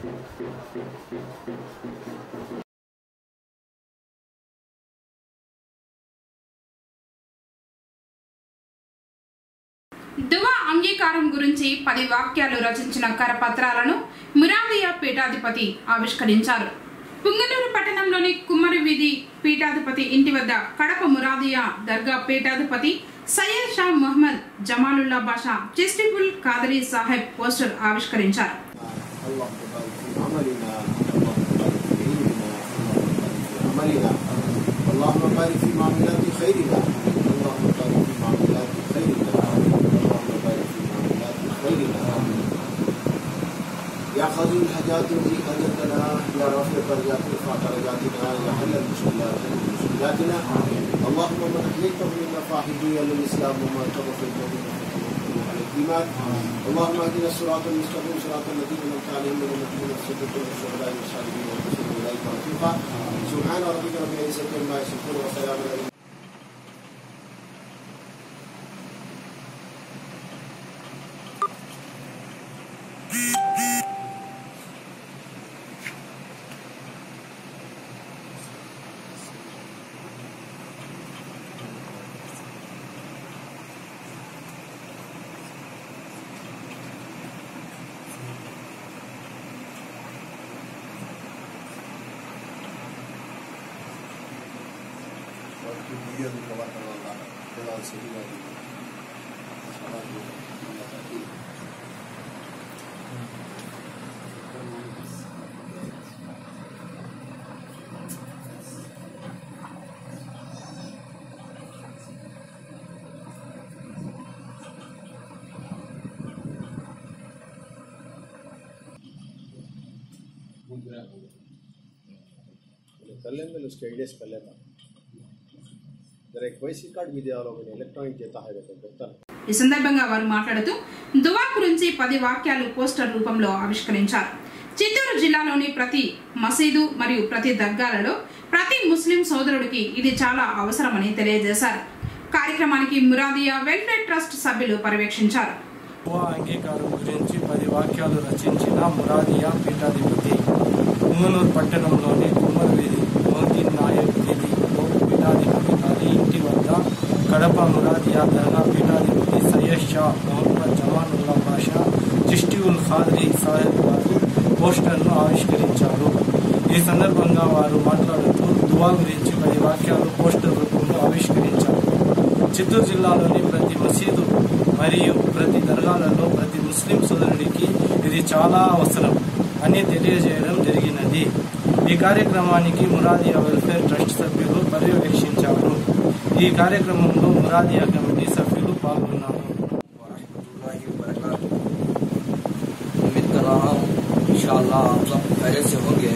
దువా అంగీకారం గురించి పది వాక్యాలు రచించిన కరపత్రాలను మురాదియా పీఠాధిపతి ఆవిష్కరించారు పుంగనూరు పట్టణంలోని కుమ్మరి వీధి పీఠాధిపతి ఇంటి వద్ద కడప మురాదియా దర్గా పీఠాధిపతి సయ్యద్ షా మొహమ్మద్ జమాలుల్లా బాషా చిస్టిఫుల్ కాదరీ సాహెబ్ పోస్టర్ ఆవిష్కరించారు اللهم بارك في عملنا اللهم بارك في عملنا اللهم بارك في معاملات خيرنا اللهم بارك في معاملات خيرنا اللهم بارك في معاملات خيرنا يا قاضي الحاجات التي حاجتنا يا رافع الدرجات ارفع درجاتنا يا حل المشكلات حل مشكلاتنا اللهم من احييته منا فاحبي للاسلام وما توفيته منا على الايمان اللهم اهدنا الصراط المستقيم صراط الذين انعمت عليهم من النبيين والصديقين والشهداء والصالحين والحسن اولئك رفيقا سبحان ربك رب العزه عما يصفون وسلام على कर लेंगे उसके आइडियाज कर लेता जरा एक वैसी कार्ड भी दिया लोगों ने इलेक्ट्रॉनिक देता है देखो बेहतर ఈ సందర్భంగా వారు మాట్లాడుతూ దువా గురించి పది వాక్యాలు పోస్టర్ రూపంలో ఆవిష్కరించారు చిత్తూరు జిల్లాలోని ప్రతి మసీదు మరియు ప్రతి దర్గాలలో ప్రతి ముస్లిం సోదరుడికి ఇది చాలా అవసరమని తెలియజేశారు కార్యక్రమానికి మురాదియా వెల్ఫేర్ ట్రస్ట్ సభ్యులు పర్యవేక్షించారు దువా అంగీకారం గురించి పది వాక్యాలు రచించిన మురాదియా పీఠాధిపతి ఉంగనూరు పట్టణంలోని కుమ్మర్ వీధి మోదీన్ నాయక్ వీధిలో పీఠాధిపతి గారి ఇంటి వద్ద కడప మురాదియా దర్గా పీఠాధిపతి సయ్యద్ షా మొహమ్మద్ జమానుల్లా బాషా చిష్టి ఉల్ ఖాద్రీ సాహెబ్ గారు పోస్టర్ను ఆవిష్కరించారు ఈ సందర్భంగా వారు మాట్లాడుతూ దువా గురించి పది వాక్యాలు పోస్టర్ రూపంలో ఆవిష్కరించారు చిత్తూరు జిల్లాలోని ప్రతి మసీదు మరియు ప్రతి దర్గాలలో ప్రతి ముస్లిం సోదరుడికి ఇది చాలా అవసరం అని తెలియజేయడం జరిగినది ఈ కార్యక్రమానికి మురాదియా వెల్ఫేర్ ట్రస్ట్ సభ్యులు పర్యవేక్షించారు ఈ కార్యక్రమంలో మురాదియా కమిటీ సభ్యులు పాల్గొన్నారు उम्मीद कर रहा हूँ इंशाल्लाह आप सब खैरियत से होंगे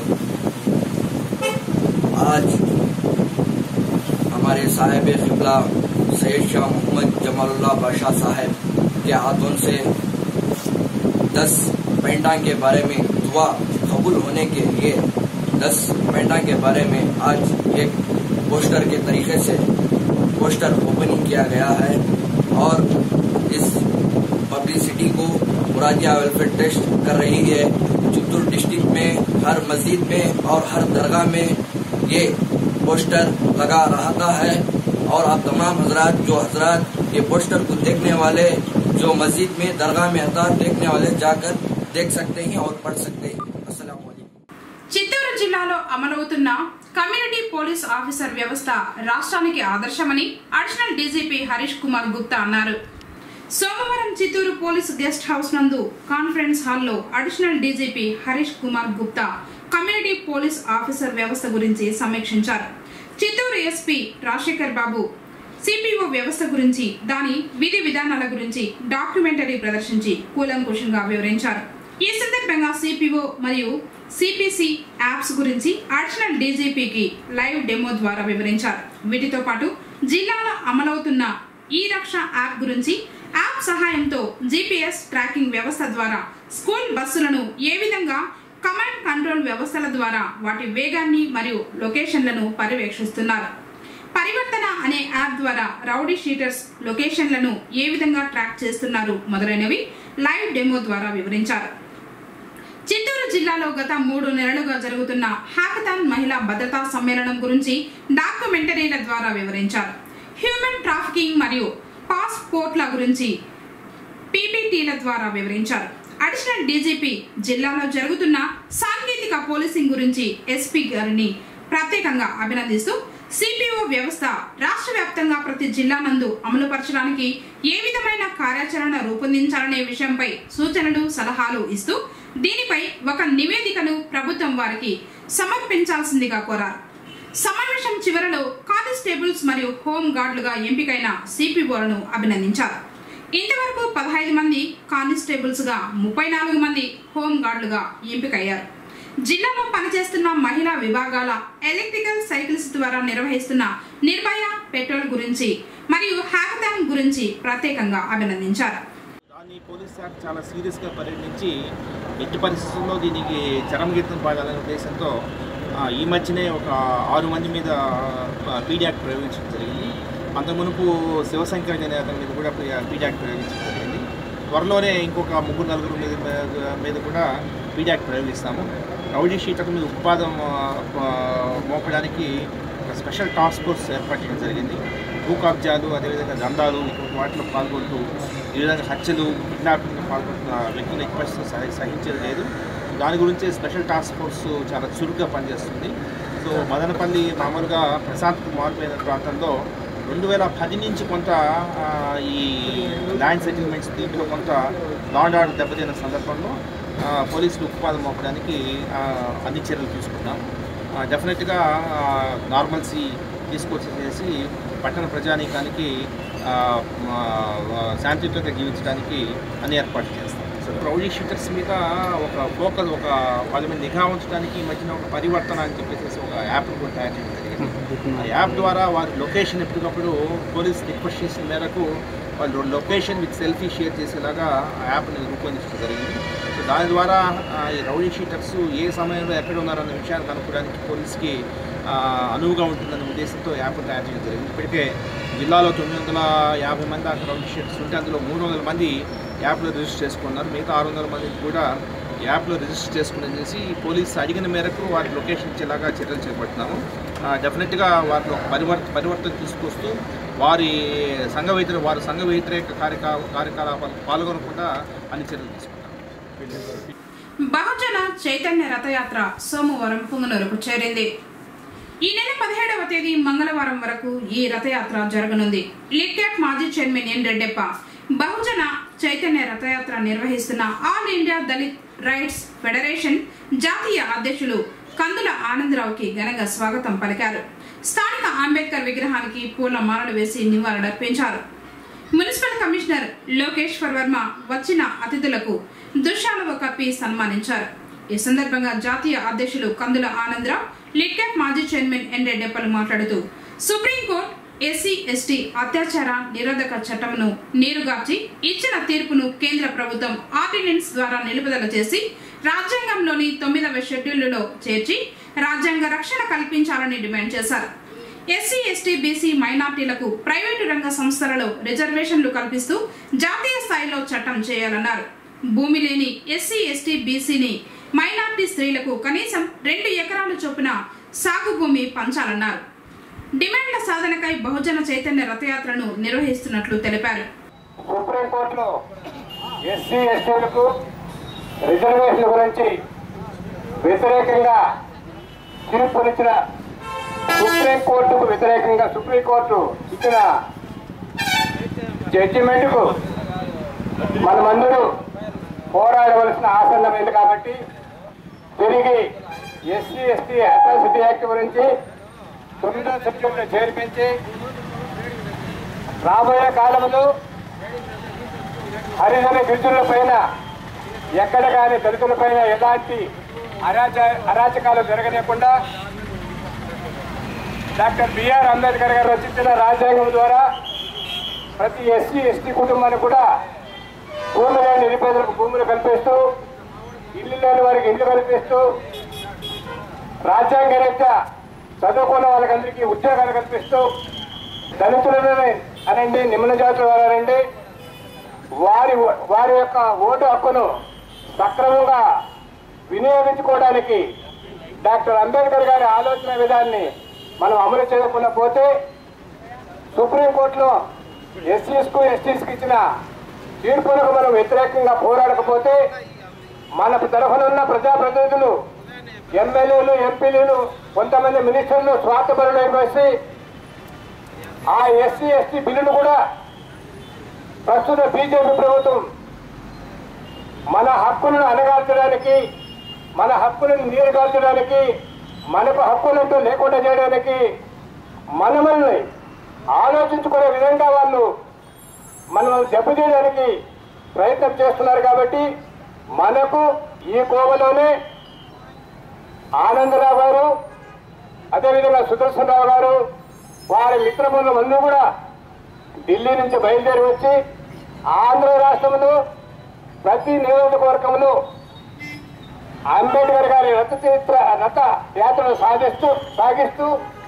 आज हमारे साहेब किबला सैयद शाह मोहम्मद जमालुल्लाह बादशाह साहब के हाथों से दस पेंडा के बारे में दुआ कबूल होने के लिए दस पेंडा के बारे में आज एक पोस्टर के तरीके से पोस्टर ओपनिंग किया गया है और इस पब्लिसिटी को मुरादिया वेलफेयर ट्रस्ट कर रही है चित्तूर डिस्ट्रिक्ट में हर मस्जिद में और हर दरगाह में ये पोस्टर लगा रहता है और आप तमाम हजरात जो हजरात ये पोस्टर को देखने वाले जो मस्जिद में दरगाह में आता देखने वाले जाकर देख सकते हैं और पढ़ सकते हैं अस्सलाम वालेकुम చిత్తూరు జిల్లాలో అమలవుతున్న కమ్యూనిటీ పోలీస్ ఆఫీసర్ వ్యవస్థ రాష్ట్రానికి ఆదర్శమని అడిషనల్ డీజీపీ హరీష్ కుమార్ గుప్తా అన్నారు సోమవారం చిత్తూరు పోలీస్ గెస్ట్ హౌస్ నందు కాన్ఫరెన్స్ హాల్లో additional DGP Harish Kumar Gupta community police officer వ్యవస్థ గురించి సమీక్షించారు చిత్తూరు ఎస్పీ రాజశేఖర్ బాబు సిపిఓ వ్యవస్థ గురించి దాని విధి విధానాల గురించి డాక్యుమెంటరీ ప్రదర్శించి కూలంకుషంగా వివరించారు ఈ సందర్భంగా సిపిఓ మరియు సిపిసి యాప్స్ గురించి అడిషనల్ డీజీపీకి లైవ్ డెమో ద్వారా వివరించారు వీటితో పాటు జిల్లాలో అమలవుతున్న ఈ రక్ష యాప్ గురించి యాప్ సహాయంతో జీపీఎస్ ట్రాకింగ్ వ్యవస్థ ద్వారా స్కూల్ బస్సులను ఏ విధంగా కమాండ్ కంట్రోల్ వ్యవస్థల ద్వారా వాటి వేగాన్ని మరియు లొకేషన్లను పర్యవేక్షిస్తున్నారు పరివర్తన అనే యాప్ ద్వారా రౌడీ షీటర్స్ లొకేషన్లను ఏ విధంగా ట్రాక్ చేస్తున్నారు మొదలైనవి లైవ్ డెమో ద్వారా వివరించారు చిత్తూరు జిల్లాలో గత మూడు నెలలుగా జరుగుతున్న హ్యాకథాన్ మహిళా భద్రతా సమ్మేళనం గురించి డాక్యుమెంటరీల ద్వారా వివరించారు హ్యూమన్ ట్రాఫికింగ్ మరియు పాస్పోర్ట్ల గురించి పీపీటీల ద్వారా వివరించారు అడిషనల్ డీజీపీ జిల్లాలో జరుగుతున్న సాంకేతిక పోలీసింగ్ గురించి ఎస్పీ గారిని ప్రత్యేకంగా అభినందిస్తూ సిపిఓ వ్యవస్థ రాష్ట్ర వ్యాప్తంగా ప్రతి జిల్లా నందు అమలుపరచడానికి ఏ విధమైన కార్యాచరణ రూపొందించాలనే విషయంపై సూచనలు సలహాలు ఇస్తూ దీనిపై ఒక నివేదికను ప్రభుత్వం వారికి సమర్పించాల్సిందిగా కోరారు సమావేశం చివరలో కానిస్టేబుల్స్ మరియు హోం గార్డులుగా ఎంపికైన సిపిఓలను అభినందించారు ఇంతవరకు పదహైదు మంది కానిస్టేబుల్స్ గా ముప్పై నాలుగు మంది హోం గార్డులుగా ఎంపికయ్యారు జిల్లాలో పనిచేస్తున్న మహిళా విభాగాల ఎలక్ట్రికల్ సైకిల్స్ ద్వారా నిర్వహిస్తున్న నిర్భయ పెట్రోల్ గురించి మరియు హ్యాకథాన్ గురించి ప్రత్యేకంగా అభినందించారు దాన్ని పోలీస్ శాఖ చాలా సీరియస్గా పరిగణించి ఎట్టి పరిస్థితుల్లో దీనికి చరమగీతం పాడాలనే ఉద్దేశంతో ఆ, ఈ మధ్యనే ఒక ఆరు మంది మీద పీడియాక్ట్ ప్రయోగించడం జరిగింది అంత మునుపు శివశంకర్ అనే అతని మీద కూడా పీడియాక్ట్ ప్రయోగించడం జరిగింది త్వరలోనే ఇంకొక ముగ్గురు నలుగురు మీద మీద- మీద కూడా పీడియాక్ట్ ప్రయోగిస్తాము రౌడీ షీటర్ మీద ఉత్పాదం ఆ, మోపడానికి ఒక స్పెషల్ టాస్క్ ఫోర్స్ ఏర్పాటు చేయడం జరిగింది భూ కబ్జాలు అదేవిధంగా దందాలు ఇటువంటి వాటిలో పాల్గొంటూ ఈ విధంగా హత్యలు కిడ్నాపింగ్లో పాల్గొంటున్న వ్యక్తులు ఎట్టి పరిస్థితుల్లో సహి సహించేది లేదు దాని గురించి స్పెషల్ టాస్క్ ఫోర్స్ చాలా చురుగ్గా పనిచేస్తుంది సో మదనపల్లి మామూలుగా ప్రశాంత్ మారిపోయిన ప్రాంతంలో రెండు వేల పది నుంచి కొంత ఆ, ఈ ల్యాండ్ సెటిల్మెంట్స్ దీంట్లో కొంత లాండ్ ఆర్డర్ దెబ్బతిన్న సందర్భంలో ఆ, పోలీసులు ఉత్పాదం మోపడానికి ఆ, అన్ని చర్యలు తీసుకున్నాం డెఫినెట్గా నార్మల్సీ తీసుకొచ్చేసి పట్టణ ప్రజానీకానికి ఆ, ఆ, శాంతియుతంగా జీవించడానికి అన్ని ఏర్పాట్లు చేస్తాం సో రౌడీ షీటర్స్ మీద ఒక ఫోకస్ ఒక వాళ్ళ మీద నిఘా ఉంచడానికి ఈ మధ్యన ఒక పరివర్తన అని చెప్పేసి ఒక యాప్ కూడా తయారు చేయడం జరిగింది ఆ యాప్ ద్వారా వారి లొకేషన్ ఎప్పటికప్పుడు పోలీస్ రిక్వెస్ట్ చేసిన మేరకు వాళ్ళు లొకేషన్ విత్ సెల్ఫీ షేర్ చేసేలాగా ఆ యాప్ని రూపొందించడం జరిగింది సో దాని ద్వారా ఆ, ఈ రౌడీ షీటర్స్ ఏ సమయంలో ఎక్కడ ఉన్నారన్న విషయాన్ని కనుక్కోవడానికి పోలీస్కి ఆ, అనువుగా ఉంటుందనే ఉద్దేశంతో యాప్ తయారు చేయడం జరిగింది ఇప్పటికే జిల్లాలో తొమ్మిది వందల యాభై మంది అక్కడ రౌడీ షీటర్స్ ఉంటే అందులో మూడు వందల మంది యాప్లో రిజిస్టర్ చేసుకున్నారు మిగతా ఆరు వందల మందికి కూడా యాప్లో రిజిస్టర్ చేసుకుని చేసి పోలీస్ అడిగిన మేరకు వారి లొకేషన్ ఇచ్చేలాగా చర్యలు చేపడుతున్నాము ఆ, డెఫినెట్గా వారిలో పరివర్త పరివర్తన తీసుకొస్తూ వారి సంఘ వ్యతిరేక వారి సంఘ వ్యతిరేక కార్యకా కార్యకలాపాలు పాల్గొనకుండా అన్ని చర్యలు తీసుకుంటాం బహుజన చైతన్య రథయాత్ర సోమవారం పుంగనూరుకు చేరింది ఈ నెల పదిహేడవ తేదీ మంగళవారం వరకు ఈ రథయాత్ర జరగనుంది లిట్యాక్ మాజీ చైర్మన్ ఎన్ రెడ్డెప్ప బహుజన చైతన్య రథయాత్ర నిర్వహిస్తున్న all India Dalit rights federation జాతీయ అధ్యక్షులు కందుల ఆనందరావుకి ఘనంగా స్వాగతం పలికారు స్థానిక అంబేద్కర్ విగ్రహానికి పూల మాలలు వేసి నివాళులర్పించారు మున్సిపల్ కమిషనర్ లోకేశ్వర్ వర్మ వచ్చిన అతిథులకు దుశాలువ కప్పి సన్మానించారు ఈ సందర్భంగా జాతీయ అధ్యక్షులు కందుల ఆనందరావు లిట్కాప్ మాజీ చైర్మన్ ఎన్ రెడ్డెప్పలు మాట్లాడుతూ సుప్రీంకోర్టు ఎస్సీ ఎస్టీ అత్యాచార నిరోధక చట్టంను నీరుగార్చి ఇచ్చిన తీర్పును కేంద్ర ప్రభుత్వం ఆర్డినెన్స్ ద్వారా నిలుపుదల చేసి రాజ్యాంగంలోని తొమ్మిదవ షెడ్యూలులో చేర్చి రాజ్యాంగ రక్షణ కల్పించాలని డిమాండ్ చేశారు ఎస్సీ ఎస్టీ బీసీ మైనార్టీలకు ప్రైవేటు రంగ సంస్థలలో రిజర్వేషన్లు కల్పిస్తూ జాతీయ స్థాయిలో చట్టం చేయాలన్నారు భూమి లేని ఎస్సీ ఎస్టీ బీసీని మైనార్టీ స్త్రీలకు కనీసం రెండు ఎకరాలు చొప్పున సాగు భూమి పంచాలన్నారు డిమాండ్ల సాధనకై బహుజన చైతన్య రథయాత్రను నిర్వహిస్తున్నట్లు తెలిపారు సుప్రీంకోర్టులో ఎస్సీ ఎస్టీలకు రిజర్వేషన్ గురించి వ్యతిరేకంగా తీర్పునిచ్చిన సుప్రీంకోర్టుకు వ్యతిరేకంగా సుప్రీంకోర్టు ఇచ్చిన జడ్జిమెంట్కు మనమందరూ పోరాడవలసిన ఆసన్నమైంది కాబట్టి తిరిగి ఎస్సీ ఎస్టీ అట్రాసిటీ యాక్ట్ గురించి తొమ్మిదో సబ్జెక్టులో చేర్పించి రాబోయే కాలంలో హరిజన గిరిజనుల పైన ఎక్కడ కానీ దళితుల పైన ఎలాంటి అరాచ అరాచకాలు జరగలేకుండా డాక్టర్ బిఆర్ అంబేద్కర్ గారు రచించిన రాజ్యాంగం ద్వారా ప్రతి ఎస్సీ ఎస్టీ కుటుంబానికి కూడా భూమి లేని నిరుపేదలకు భూములు కల్పిస్తూ ఇల్లు లేని వారికి ఇల్లు కల్పిస్తూ రాజ్యాంగ రీత్యా చదువుకున్న వాళ్ళకందరికీ ఉద్యోగాలు కల్పిస్తూ దళితులనే అనండి నిమ్న జాతుల వారండి వారి వారి యొక్క ఓటు హక్కును సక్రమంగా వినియోగించుకోవడానికి డాక్టర్ అంబేద్కర్ గారి ఆలోచన విధాన్ని మనం అమలు చేయకుండా పోతే సుప్రీంకోర్టులో ఎస్సీస్కు ఎస్టీస్కి ఇచ్చిన తీర్పులకు మనం వ్యతిరేకంగా పోరాడకపోతే మన తరఫునున్న ప్రజాప్రతినిధులు ఎమ్మెల్యేలు ఎంపీలు కొంతమంది మినిస్టర్లు స్వార్థపరులు వేసి ఆ ఎస్సీ ఎస్టీ బిల్లును కూడా ప్రస్తుత బీజేపీ ప్రభుత్వం మన హక్కులను అణగార్చడానికి మన హక్కులను నీరుగార్చడానికి మనకు హక్కులంటూ లేకుండా చేయడానికి మనమల్ని ఆలోచించుకునే విధంగా వాళ్ళు మనల్ని దెబ్బతీయడానికి ప్రయత్నం చేస్తున్నారు కాబట్టి మనకు ఈ కోవలోనే ఆనందరావు గారు అదేవిధంగా సుదర్శన్ రావు గారు వారి మిత్రబృందం అందరూ కూడా ఢిల్లీ నుంచి బయలుదేరి వచ్చి ఆంధ్ర రాష్ట్రంలో ప్రతి నియోజకవర్గంలో అంబేద్కర్ గారి రథ చరిత్ర రథ యాత్రను సాగిస్తూ సాగిస్తూ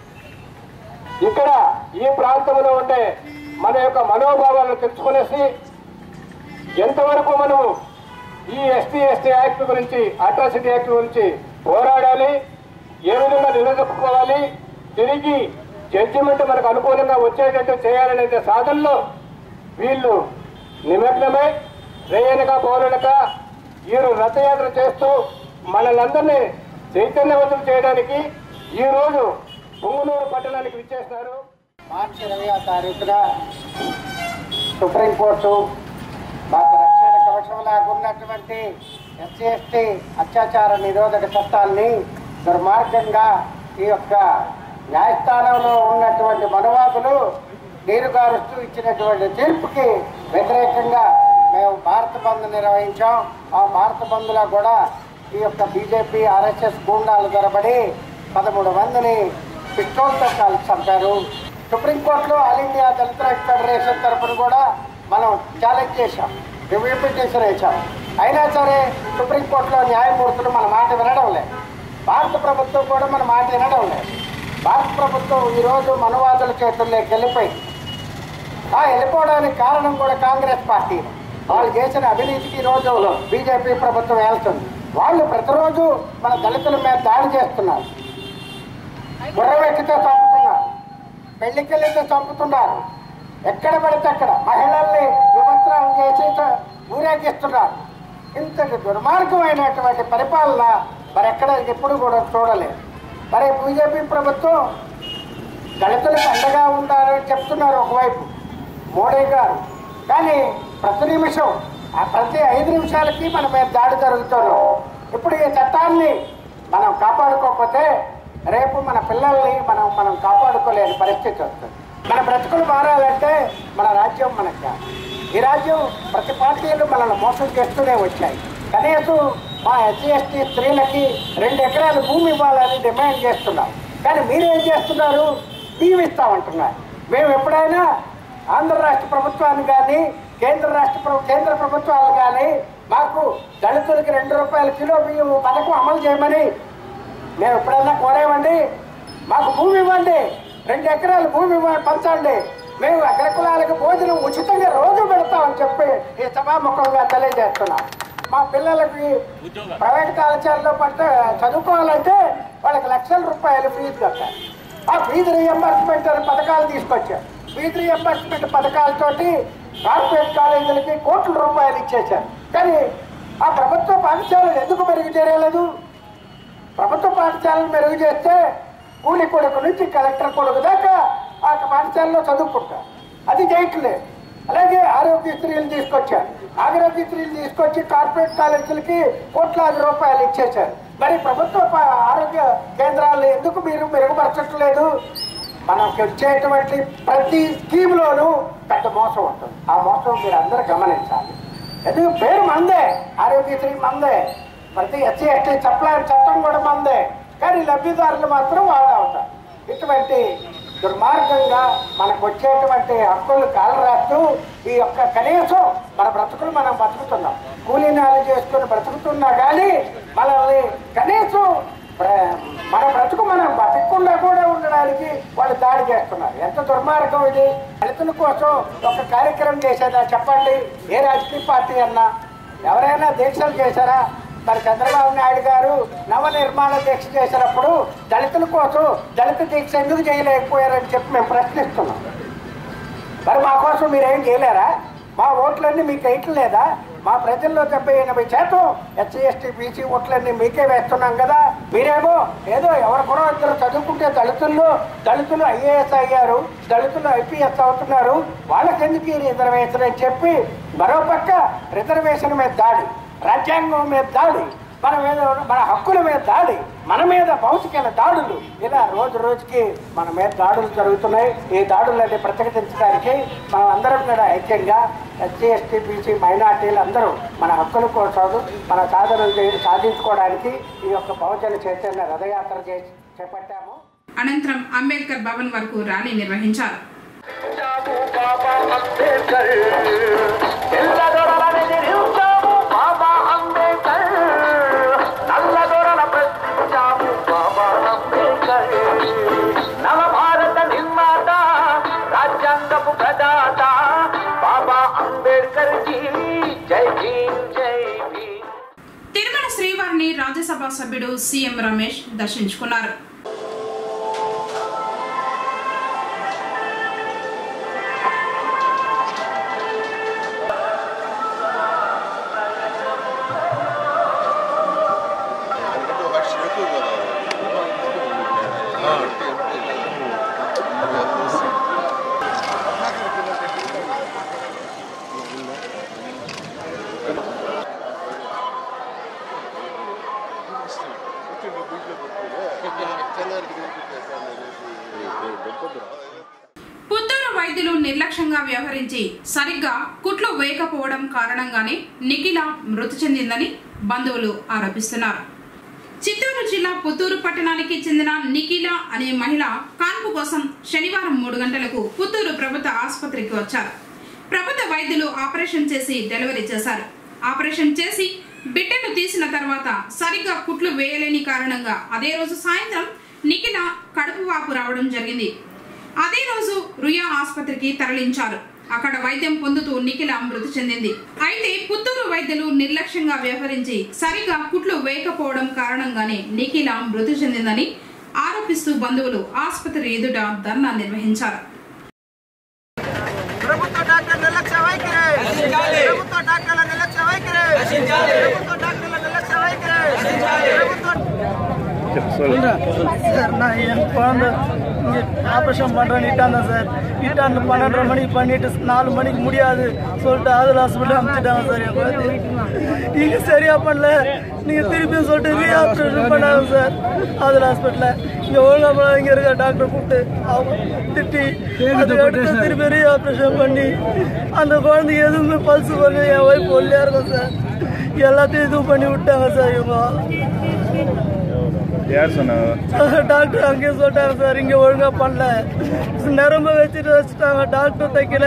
ఇక్కడ ఈ ప్రాంతంలో ఉండే మన యొక్క మనోభావాలను తెలుసుకునేసి ఎంతవరకు మనము ఈ ఎస్టీ ఎస్టీ యాక్ట్ గురించి అట్రాసిటీ యాక్ట్ గురించి పోరాడాలి ఏ విధంగా నిలదొక్కుకోవాలి తిరిగి జడ్జిమెంట్ మనకు అనుకూలంగా వచ్చేటట్టు చేయాలనే సాధనలో వీళ్ళు నిమగ్నమై రేయనక పౌరులక వీరు రథయాత్ర చేస్తూ మనల్ందరినీ చైతన్యవంతం చేయడానికి ఈ రోజు పుంగునూరు పట్టణానికి విచ్చేస్తారు మార్చి ఇరవయో తారీఖున సుప్రీంకోర్టు మాకు రక్షణ కవచంలాగా ఉన్నటువంటి ఎస్సీ ఎస్టీ అత్యాచార నిరోధక చట్టాన్ని దుర్మార్గంగా ఈ యొక్క న్యాయస్థానంలో ఉన్నటువంటి మనవాదులు నీరుగారుస్తూ ఇచ్చినటువంటి తీర్పుకి వ్యతిరేకంగా మేము భారత బంద్ నిర్వహించాం ఆ భారత బంద్లో కూడా ఈ యొక్క బీజేపీ ఆర్ఎస్ఎస్ గూండాలు దొరబడి పదమూడు మందిని పిస్టోల్తో కాల్చి చంపారు సుప్రీంకోర్టులో all India Dalit rights federation తరఫున కూడా మనం ఛాలెంజ్ చేశాం రివ్యూ పిటిషన్ వేశాం అయినా సరే సుప్రీంకోర్టులో న్యాయమూర్తులు మన మాట వినడం లేదు భారత ప్రభుత్వం కూడా మన మాట వినడం లేదు భారత ప్రభుత్వం ఈరోజు మనవాదుల చేతుల్లోకి వెళ్ళిపోయి ఆ వెళ్ళిపోవడానికి కారణం కూడా కాంగ్రెస్ పార్టీ వాళ్ళు చేసిన అవినీతికి ఈ రోజు బీజేపీ ప్రభుత్వం వెళ్తుంది వాళ్ళు ప్రతిరోజు మన దళితుల మీద దాడి చేస్తున్నారు గుర్రవెక్కితే చంపుతున్నారు పెళ్లికెళ్ళితే చంపుతున్నారు ఎక్కడ పడితే అక్కడ మహిళల్ని వివస్త్రాలు చేసి చ- ఊరేగిస్తున్నారు ఇంతటి దుర్మార్గమైనటువంటి పరిపాలన మరి ఎక్కడ ఎప్పుడు కూడా చూడలేదు మరి బీజేపీ ప్రభుత్వం దళితులకు అండగా ఉండాలని చెప్తున్నారు ఒకవైపు మోడీ గారు కానీ ప్రతి నిమిషం ఆ ప్రతి ఐదు నిమిషాలకి మన మీద దాడి జరుగుతున్నాం ఇప్పుడు ఈ చట్టాన్ని మనం కాపాడుకోకపోతే రేపు మన పిల్లల్ని మనం మనం కాపాడుకోలేని పరిస్థితి వస్తుంది మన బ్రతుకులు మారాలంటే మన రాజ్యం మనకు కాదు. ఈ రాజ్యం ప్రతి పార్టీలు మనల్ని మోసం చేస్తూనే వచ్చాయి కనీసం మా ఎస్సీ ఎస్టీ స్త్రీలకి రెండు ఎకరాల భూమి ఇవ్వాలని డిమాండ్ చేస్తున్నాం కానీ మీరేం చేస్తున్నారు దీవిస్తామంటున్నారు మేము ఎప్పుడైనా ఆంధ్ర రాష్ట్ర ప్రభుత్వాన్ని కానీ కేంద్ర రాష్ట్ర ప్రభు కేంద్ర ప్రభుత్వాలు కానీ మాకు దళితులకి రెండు రూపాయల కిలో బియ్యం పథకం అమలు చేయమని మేము ఎప్పుడైనా కోరేమండి మాకు భూమి ఇవ్వండి రెండు ఎకరాలు భూమి ఇవ్వ- పంచండి మేము అగ్రకులాలకు భోజనం ఉచితంగా రోజు పెడతామని చెప్పి ఈ సభాముఖంగా తెలియజేస్తున్నాం మా పిల్లలకి ప్రైవేట్ కళాశాలలో పట్ట చదువుకోవాలంటే వాళ్ళకి లక్షల రూపాయలు ఫీజు కట్టాలి ఆ ఫీజు రియంబర్స్మెంట్ అనే పథకాలు తీసుకొచ్చారు ఫీజు రియంబర్స్మెంట్ పథకాలతోటి కార్పొరేట్ కాలేజీలకి కోట్ల రూపాయలు ఇచ్చేశారు కానీ ఆ ప్రభుత్వ పాఠశాలలు ఎందుకు మెరుగు చేయలేదు ప్రభుత్వ పాఠశాలను మెరుగు చేస్తే కూలి కొడుకు నుంచి కలెక్టర్ కొడుకు దాకా ఆ పాఠశాలలో చదువుకుంటారు అది చేయట్లేదు అలాగే ఆరోగ్యశ్రీలు తీసుకొచ్చారు ఆరోగ్యశ్రీలు తీసుకొచ్చి కార్పొరేట్ కాలేజీలకి కోట్లాది రూపాయలు ఇచ్చేశారు మరి ప్రభుత్వ ప- ఆరోగ్య కేంద్రాలు ఎందుకు మీరు మెరుగుపరచట్లేదు మనకు వచ్చేటువంటి ప్రతి స్కీమ్లోనూ పెద్ద మోసం ఉంటుంది ఆ మోసం మీరు అందరూ గమనించాలి ఎందుకు పేరు మందే ఆరోగ్యశ్రీ మందే ప్రతి ఎస్సీ ఎస్టీ చెప్పలేని చట్టం కూడా మందే కానీ లబ్ధిదారులు మాత్రం వాళ్ళు అవుతారు ఇటువంటి దుర్మార్గంగా మనకు వచ్చేటువంటి హక్కులు కాలరాస్తూ ఈ యొక్క కనీసం మన బ్రతుకులు మనం బతుకుతున్నాం కూలీ నాలు చేసుకుని బ్రతుకుతున్నా కానీ మనల్ని కనీసం ప్ర- మన బ్రతుకు మనం బతకకుండా కూడా ఉండడానికి వాళ్ళు దాడి చేస్తున్నారు ఎంత దుర్మార్గం ఇది దళితుల కోసం ఒక కార్యక్రమం చేసేదా చెప్పండి ఏ రాజకీయ పార్టీ అన్నా ఎవరైనా దీక్షలు చేశారా మరి చంద్రబాబు నాయుడు గారు నవ నిర్మాణ దీక్ష చేసినప్పుడు దళితుల కోసం దళిత దీక్ష ఎందుకు చేయలేకపోయారని చెప్పి మేము ప్రశ్నిస్తున్నాం మరి మా కోసం మీరేం చేయలేరా మా ఓట్లన్నీ మీకు వేయట్లేదా మా ప్రజల్లో డెబ్బై ఎనభై శాతం ఎస్సీ ఎస్టీ బీసీ ఓట్లన్నీ మీకే వేస్తున్నాం కదా మీరేమో ఏదో ఎవరికొరో ఇద్దరు చదువుకుంటే దళితుల్లో దళితులు ఐఏఎస్ అయ్యారు దళితులు ఐపీఎస్ అవుతున్నారు వాళ్ళకెందుకు ఈ రిజర్వేషన్ అని చెప్పి మరోపక్క రిజర్వేషన్ మీద దాడి రాజ్యాంగం మీద దాడి మన మీద ఉన్న- మన హక్కుల మీద దాడి మన మీద భౌతికమైన దాడులు ఇలా రోజు రోజుకి మన మీద దాడులు జరుగుతున్నాయి ఈ దాడులన్నీ ప్రతిఘటించడానికి మనం అందరం కూడా ఐక్యంగా ఎస్సీ ఎస్టీ బీసీ మైనార్టీలు అందరూ మన హక్కుల కోసం మన సాధనలు చే- సాధించుకోవడానికి ఈ యొక్క బహుజన చైతన్య రథయాత్ర చేసి చేపట్టాము అనంతరం అంబేద్కర్ భవన్ వరకు ర్యాలీ నిర్వహించారు నవభారత నిర్మాత రాజ్యాంగపు ప్రదాత బాబా అంబేద్కర్ జీ జై భీమ్ జై భీమ్ తిరుమల శ్రీవారిని రాజ్యసభ సభ్యుడు సీఎం రమేష్ దర్శించుకున్నారు పుత్తూరు వైద్యులు నిర్లక్ష్యంగా వ్యవహరించి సరిగ్గా కుట్లు వేయకపోవడం కారణంగానే నిఖిల మృతి చెందిందని బంధువులు ఆరోపిస్తున్నారు చిత్తూరు జిల్లా పుత్తూరు పట్టణానికి చెందిన నిఖిల అనే మహిళ కాన్పు కోసం శనివారం మూడు గంటలకు పుత్తూరు ప్రభుత్వ ఆసుపత్రికి వచ్చారు ప్రభుత్వ వైద్యులు ఆపరేషన్ చేసి డెలివరీ చేశారు ఆపరేషన్ చేసి బిడ్డను తీసిన తర్వాత సరిగ్గా కుట్లు వేయలేని కారణంగా అదే రోజు సాయంత్రం నిఖిల కడుపు వాపు రావడం జరిగింది అదే రోజు రుయా ఆసుపత్రికి తరలించారు అక్కడ వైద్యం పొందుతూ నిఖిల మృతి చెందింది అయితే పుత్తూరు వైద్యులు నిర్లక్ష్యంగా వ్యవహరించి సరిగా కుట్లు వేయకపోవడం కారణంగానే నిఖిల మృతి చెందిందని ఆరోపిస్తూ బంధువులు ఆసుపత్రి ఎదుట ధర్నా నిర్వహించారు ప్రభుత్వ డాక్టర్ నిర్లక్ష్య వైఖరి ప్రభుత్వ డాక్టర్ల నిర్లక్ష్య వైఖరి ప్రభుత్వ డాక్టర్ల నిర్లక్ష్య వైఖరి ప్రభుత్వ சார் நான் என் குழந்தை இங்கே ஆப்ரேஷன் பண்ணுறேன்னு இட்டாங்க சார் இட்டாந்து பன்னெண்டரை மணிக்கு பண்ணிட்டு நாலு மணிக்கு முடியாது சொல்லிட்டு ஆதல் ஹாஸ்பிட்டல் அனுப்பிச்சிட்டாங்க சார் என் குழந்தை நீங்கள் சரியாக பண்ணல நீங்கள் திருப்பியும் சொல்லிட்டு ரீ ஆப்ரேஷன் பண்ணாங்க சார் ஆதல் ஹாஸ்பிட்டலில் இங்கே ஒழுங்கா இங்கே இருக்க டாக்டர் கூப்பிட்டு அவங்க திட்டி அதுக்கு அடுத்து திருப்பி ரீ ஆப்ரேஷன் பண்ணி அந்த குழந்தைக்கு எதுவுமே பல்ஸ் பண்ணி என் ஒய்ஃப் ஒல்லியாக இருக்கும் சார் எல்லாத்தையும் இது பண்ணி விட்டாங்க சார் இவங்க யார் சொன்னாங்க டாக்டர் அங்கேயே சொல்லிட்டாங்க சார் இங்கே ஒழுங்கா பண்ணல நரம்ப வச்சுட்டு வச்சுட்டாங்க டாக்டர் தைக்கல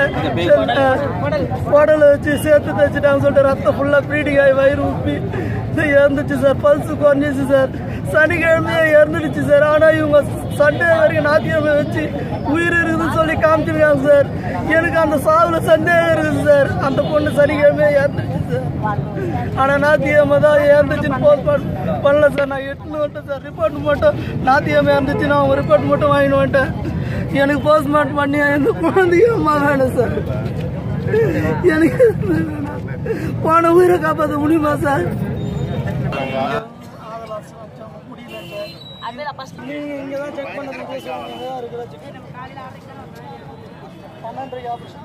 உடலை வச்சு சேர்த்து தைச்சிட்டாங்க சொல்லிட்டு ரத்தம் ஃபுல்லாக ப்ளீடிங் ஆகி வயிறு உப்பி இது இறந்துச்சு சார் பல்ஸ் குறைஞ்சிச்சு சார் சனிக்கிழமையே இறந்துடுச்சு சார் ஆனால் இவங்க சண்டே வரைக்கும் ஞாயிற்றுக்கிழமை வச்சு உயிர் இருக்குதுன்னு சொல்லி காமிச்சிருக்காங்க சார் எனக்கு அந்த சாவில் சந்தேகம் இருக்குது சார் அந்த பொண்ணு சனிக்கிழமையே இறந்துடுச்சு சார் ஆனால் ஞாயிற்றுக்கிழமை தான் இறந்துச்சுன்னு போஸ்ட்மார்ட் பண்ணல சார் நான் எட்டுன்னு வந்துட்டேன் சார் ரிப்போர்ட் மட்டும் ஞாயிற்றுக்கிழமை இறந்துச்சு நான் ஒரு ரிப்போர்ட் மட்டும் வாங்கிட்டு வந்துட்டேன் எனக்கு போஸ்ட்மார்ட்டம் பண்ணி எந்த குழந்தையும் அம்மா வேணும் சார் எனக்கு போன உயிரை காப்பாற்ற முடியுமா சார் நீங்க இங்க தான் செக் பண்ண பேசுவாங்க இங்க தான் இருக்கிற செக் பன்னெண்டரைக்கு ஆபரேஷன்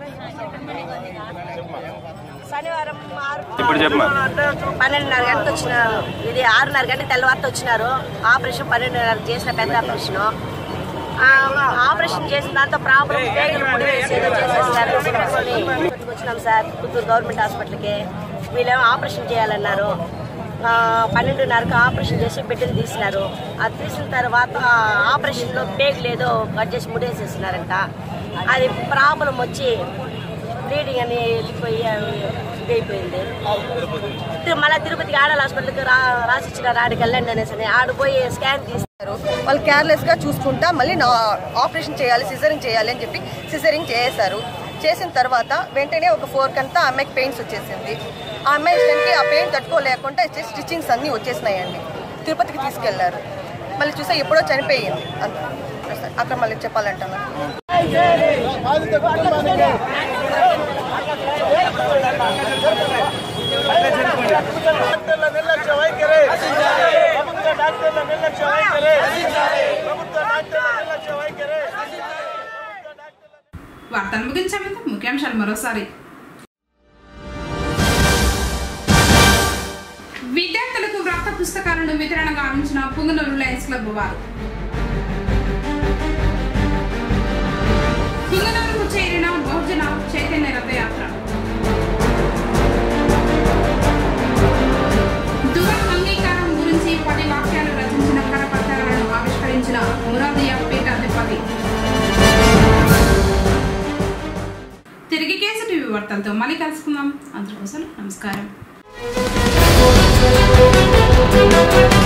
శనివారం ఆరు ఇప్పుడు చెప్పమ్మా. పన్నెండున్నర గంటకు వచ్చినారు ఇది ఆరున్నర గంట తెల్లవారితో వచ్చినారు ఆపరేషన్ పన్నెండున్నర చేసిన పెద్ద ఆపరేషన్ ఆ, ఆపరేషన్ చేసిన దాంతో ప్రాబ్లం పేగులు ముడి వేసి ఏదో చేసేసారు హాస్పిటల్కి వచ్చినాం సార్ పుత్తూరు గవర్నమెంట్ హాస్పిటల్కి వీళ్ళేమో ఆపరేషన్ చేయాలన్నారు ఆ, పన్నెండున్నరకు ఆపరేషన్ చేసి బిడ్డలు తీసినారు అది తీసిన తర్వాత ఆపరేషన్లో పేగులు ఏదో కట్ చేసి ముడేసేసినారంట అది ప్రాబ్లం వచ్చి బ్లీడింగ్ అని వెళ్ళిపోయి అవి ఇదైపోయింది తిరు- మళ్ళా తిరుపతికి ఆడల హాస్పిటల్కి రా రాసిచ్చిన ఆడికి వెళ్ళండి అనేసి అని ఆడ పోయి స్కాన్ తీస్తారు వాళ్ళు కేర్లెస్ గా చూసుకుంటా మళ్ళీ నా ఆపరేషన్ చేయాలి సిజరింగ్ చేయాలి అని చెప్పి సిజరింగ్ చేశారు చేసిన తర్వాత వెంటనే ఒక ఫోర్ కంతా ఆ అమ్మాయికి పెయింట్స్ వచ్చేసింది ఆ అమ్మాయి ఇష్టానికి ఆ పెయింట్ తట్టుకోలేకుండా స్టిచ్చింగ్స్ అన్నీ వచ్చేసినాయండి తిరుపతికి తీసుకెళ్లారు మళ్ళీ చూసా ఎప్పుడో చనిపోయింది అంత అక్కడ మళ్ళీ చెప్పాలంటాను డాక్టర్ల నిర్లక్ష్య వైఖరి ప్రభుత్వ డాక్టర్ల నిర్లక్ష్య వైఖరి ప్రభుత్వ డాక్టర్ల నిర్లక్ష్య వైఖరి వార్తలు ముగించే ముందు ముఖ్యాంశాలు మరోసారి విద్యార్థులకు వ్రాత పుస్తకాలను వితరణగా అందించిన పుంగనూరు లయన్స్ క్లబ్ వారు పుంగనూరుకు చేరిన బహుజన చైతన్య రథయాత్ర దువ అంగీకారం గురించి పది వాక్యాలు రచించిన కరపత్రాలను ఆవిష్కరించిన మురాదియా పీఠాధిపతి తిరిగి కేసు టీవీ వార్తలతో మళ్ళీ కలుసుకుందాం అందరికోసం నమస్కారం